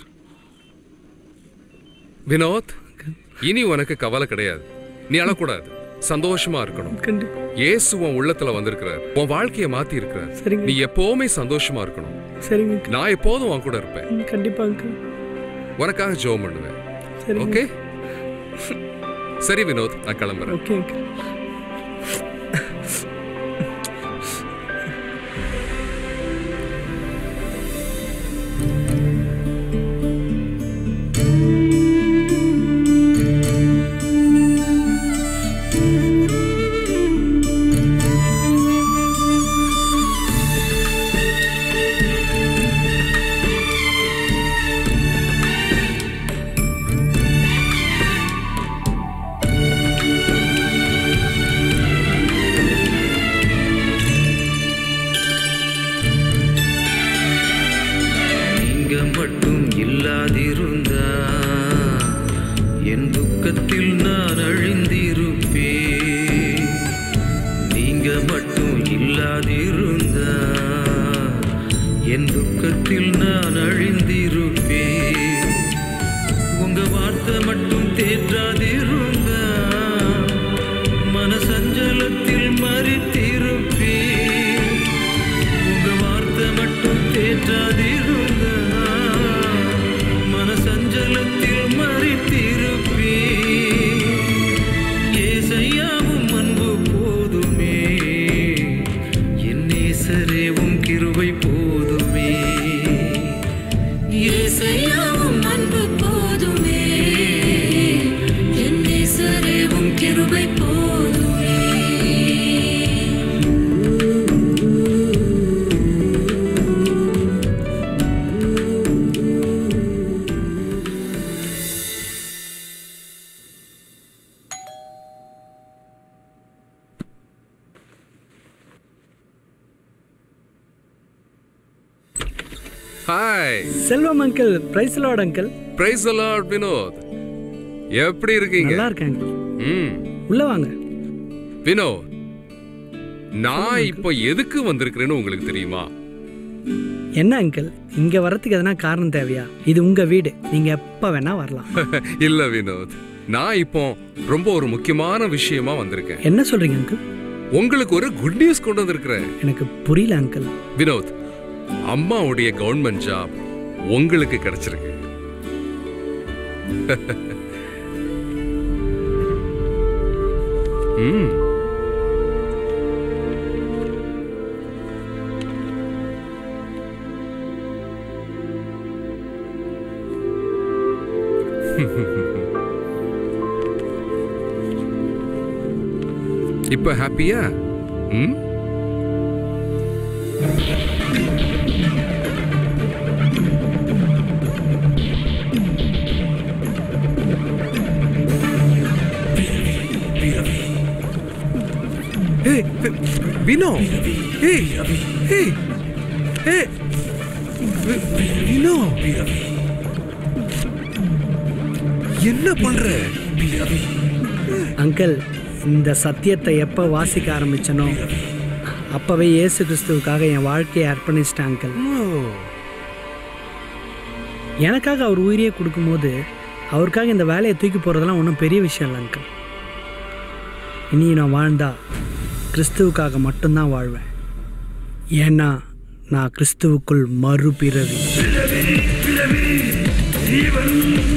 வினோத் இனி உனக்கு கவலை கிடையாது நீ அழக்கூடாது சந்தோஷமா இருக்கணும் கண்டிப்பா இயேசு உன் உள்ளத்துல வந்திருக்கிறார் உன் வாழ்க்கைய மாத்தி இருக்கிறார் சரிங்க. நீ எப்பவுமே சந்தோஷமா இருக்கணும் சரிங்க நான் எப்போதும் உன் கூட இருப்பேன் ம், கண்டிப்பா அங்கிள் உனக்காக ஜெபம் பண்ணுவேன் சரிங்க. ஓகே சரி வினோத் நான் கிளம்புறேன் ஓகே அங்கிள் நீங்க மட்டும் இல்லாதிருந்தா என் துக்கத்தில் நான் அழிந்திருப்பேன் நீங்க மட்டும் இல்லாதிருந்தா என் துக்கத்தில் நான் அழிந்திருப்பேன் உங்க வார்த்தை மட்டும் தேற்றாதிருந்தா மனசஞ்சலத்தில் மறித்திருப்பேன் உங்க வார்த்தை மட்டும் தேற்றாதிருந்தா மனசஞ்சலத்தில் மறித்திருப்பேன் ஏசையாவும் அன்பு போதுமே என் நேசரேவும் கிருபை போதுமே ஏசையாவும் அன்பு போதுமே என் நேசரேவும் கிருபை போதுமே hi Selvam uncle praise lord uncle praise lord Vinod எப்படி இருக்கீங்க நல்லா இருக்கேன் ம் உள்ள வாங்க வினோத் நான் இப்போ எதுக்கு வந்திருக்கிறேன்னு உங்களுக்கு தெரியுமா என்ன அங்கிள் இங்க வரதுக்கு எதனா காரணம் தேவையா இது உங்க வீடு நீங்க எப்ப வேணா வரலாம் இல்ல வினோத் நான் இப்போ ரொம்ப ஒரு முக்கியமான விஷயமா வந்திருக்கேன் என்ன சொல்றீங்க அங்கிள் உங்களுக்கு ஒரு குட் நியூஸ் கொண்டு வந்திருக்கிறேன் எனக்கு புரியல அங்கிள் வினோத் அம்மாவுடைய கவர்மெண்ட் ஜாப் உங்களுக்கு கிடைச்சிருக்கு ம் இப்ப ஹாப்பியா ம் ஏய் வி- வினோ ஏய் ஏய் ஏய் வி- வினோ என்ன பண்ற அங்கிள் இந்த சத்தியத்தை எப்போ வாசிக்க ஆரம்பிச்சனோ அப்பவே இயேசு கிறிஸ்துவுக்காக என் வாழ்க்கையை அர்ப்பணிச்சிட்டேன் அங்கிள் எனக்காக அவர் உயிரையே கொடுக்கும்போது அவருக்காக இந்த வேலையை தூக்கி போகிறதெல்லாம் ஒன்றும் பெரிய விஷயம் இல்லை அங்கிள் இனி நான் வாழ்ந்தா கிறிஸ்துவுக்காக மட்டும்தான் வாழ்வேன் ஏன்னா நான் கிறிஸ்துவுக்குள் மறுபிறவி இவன்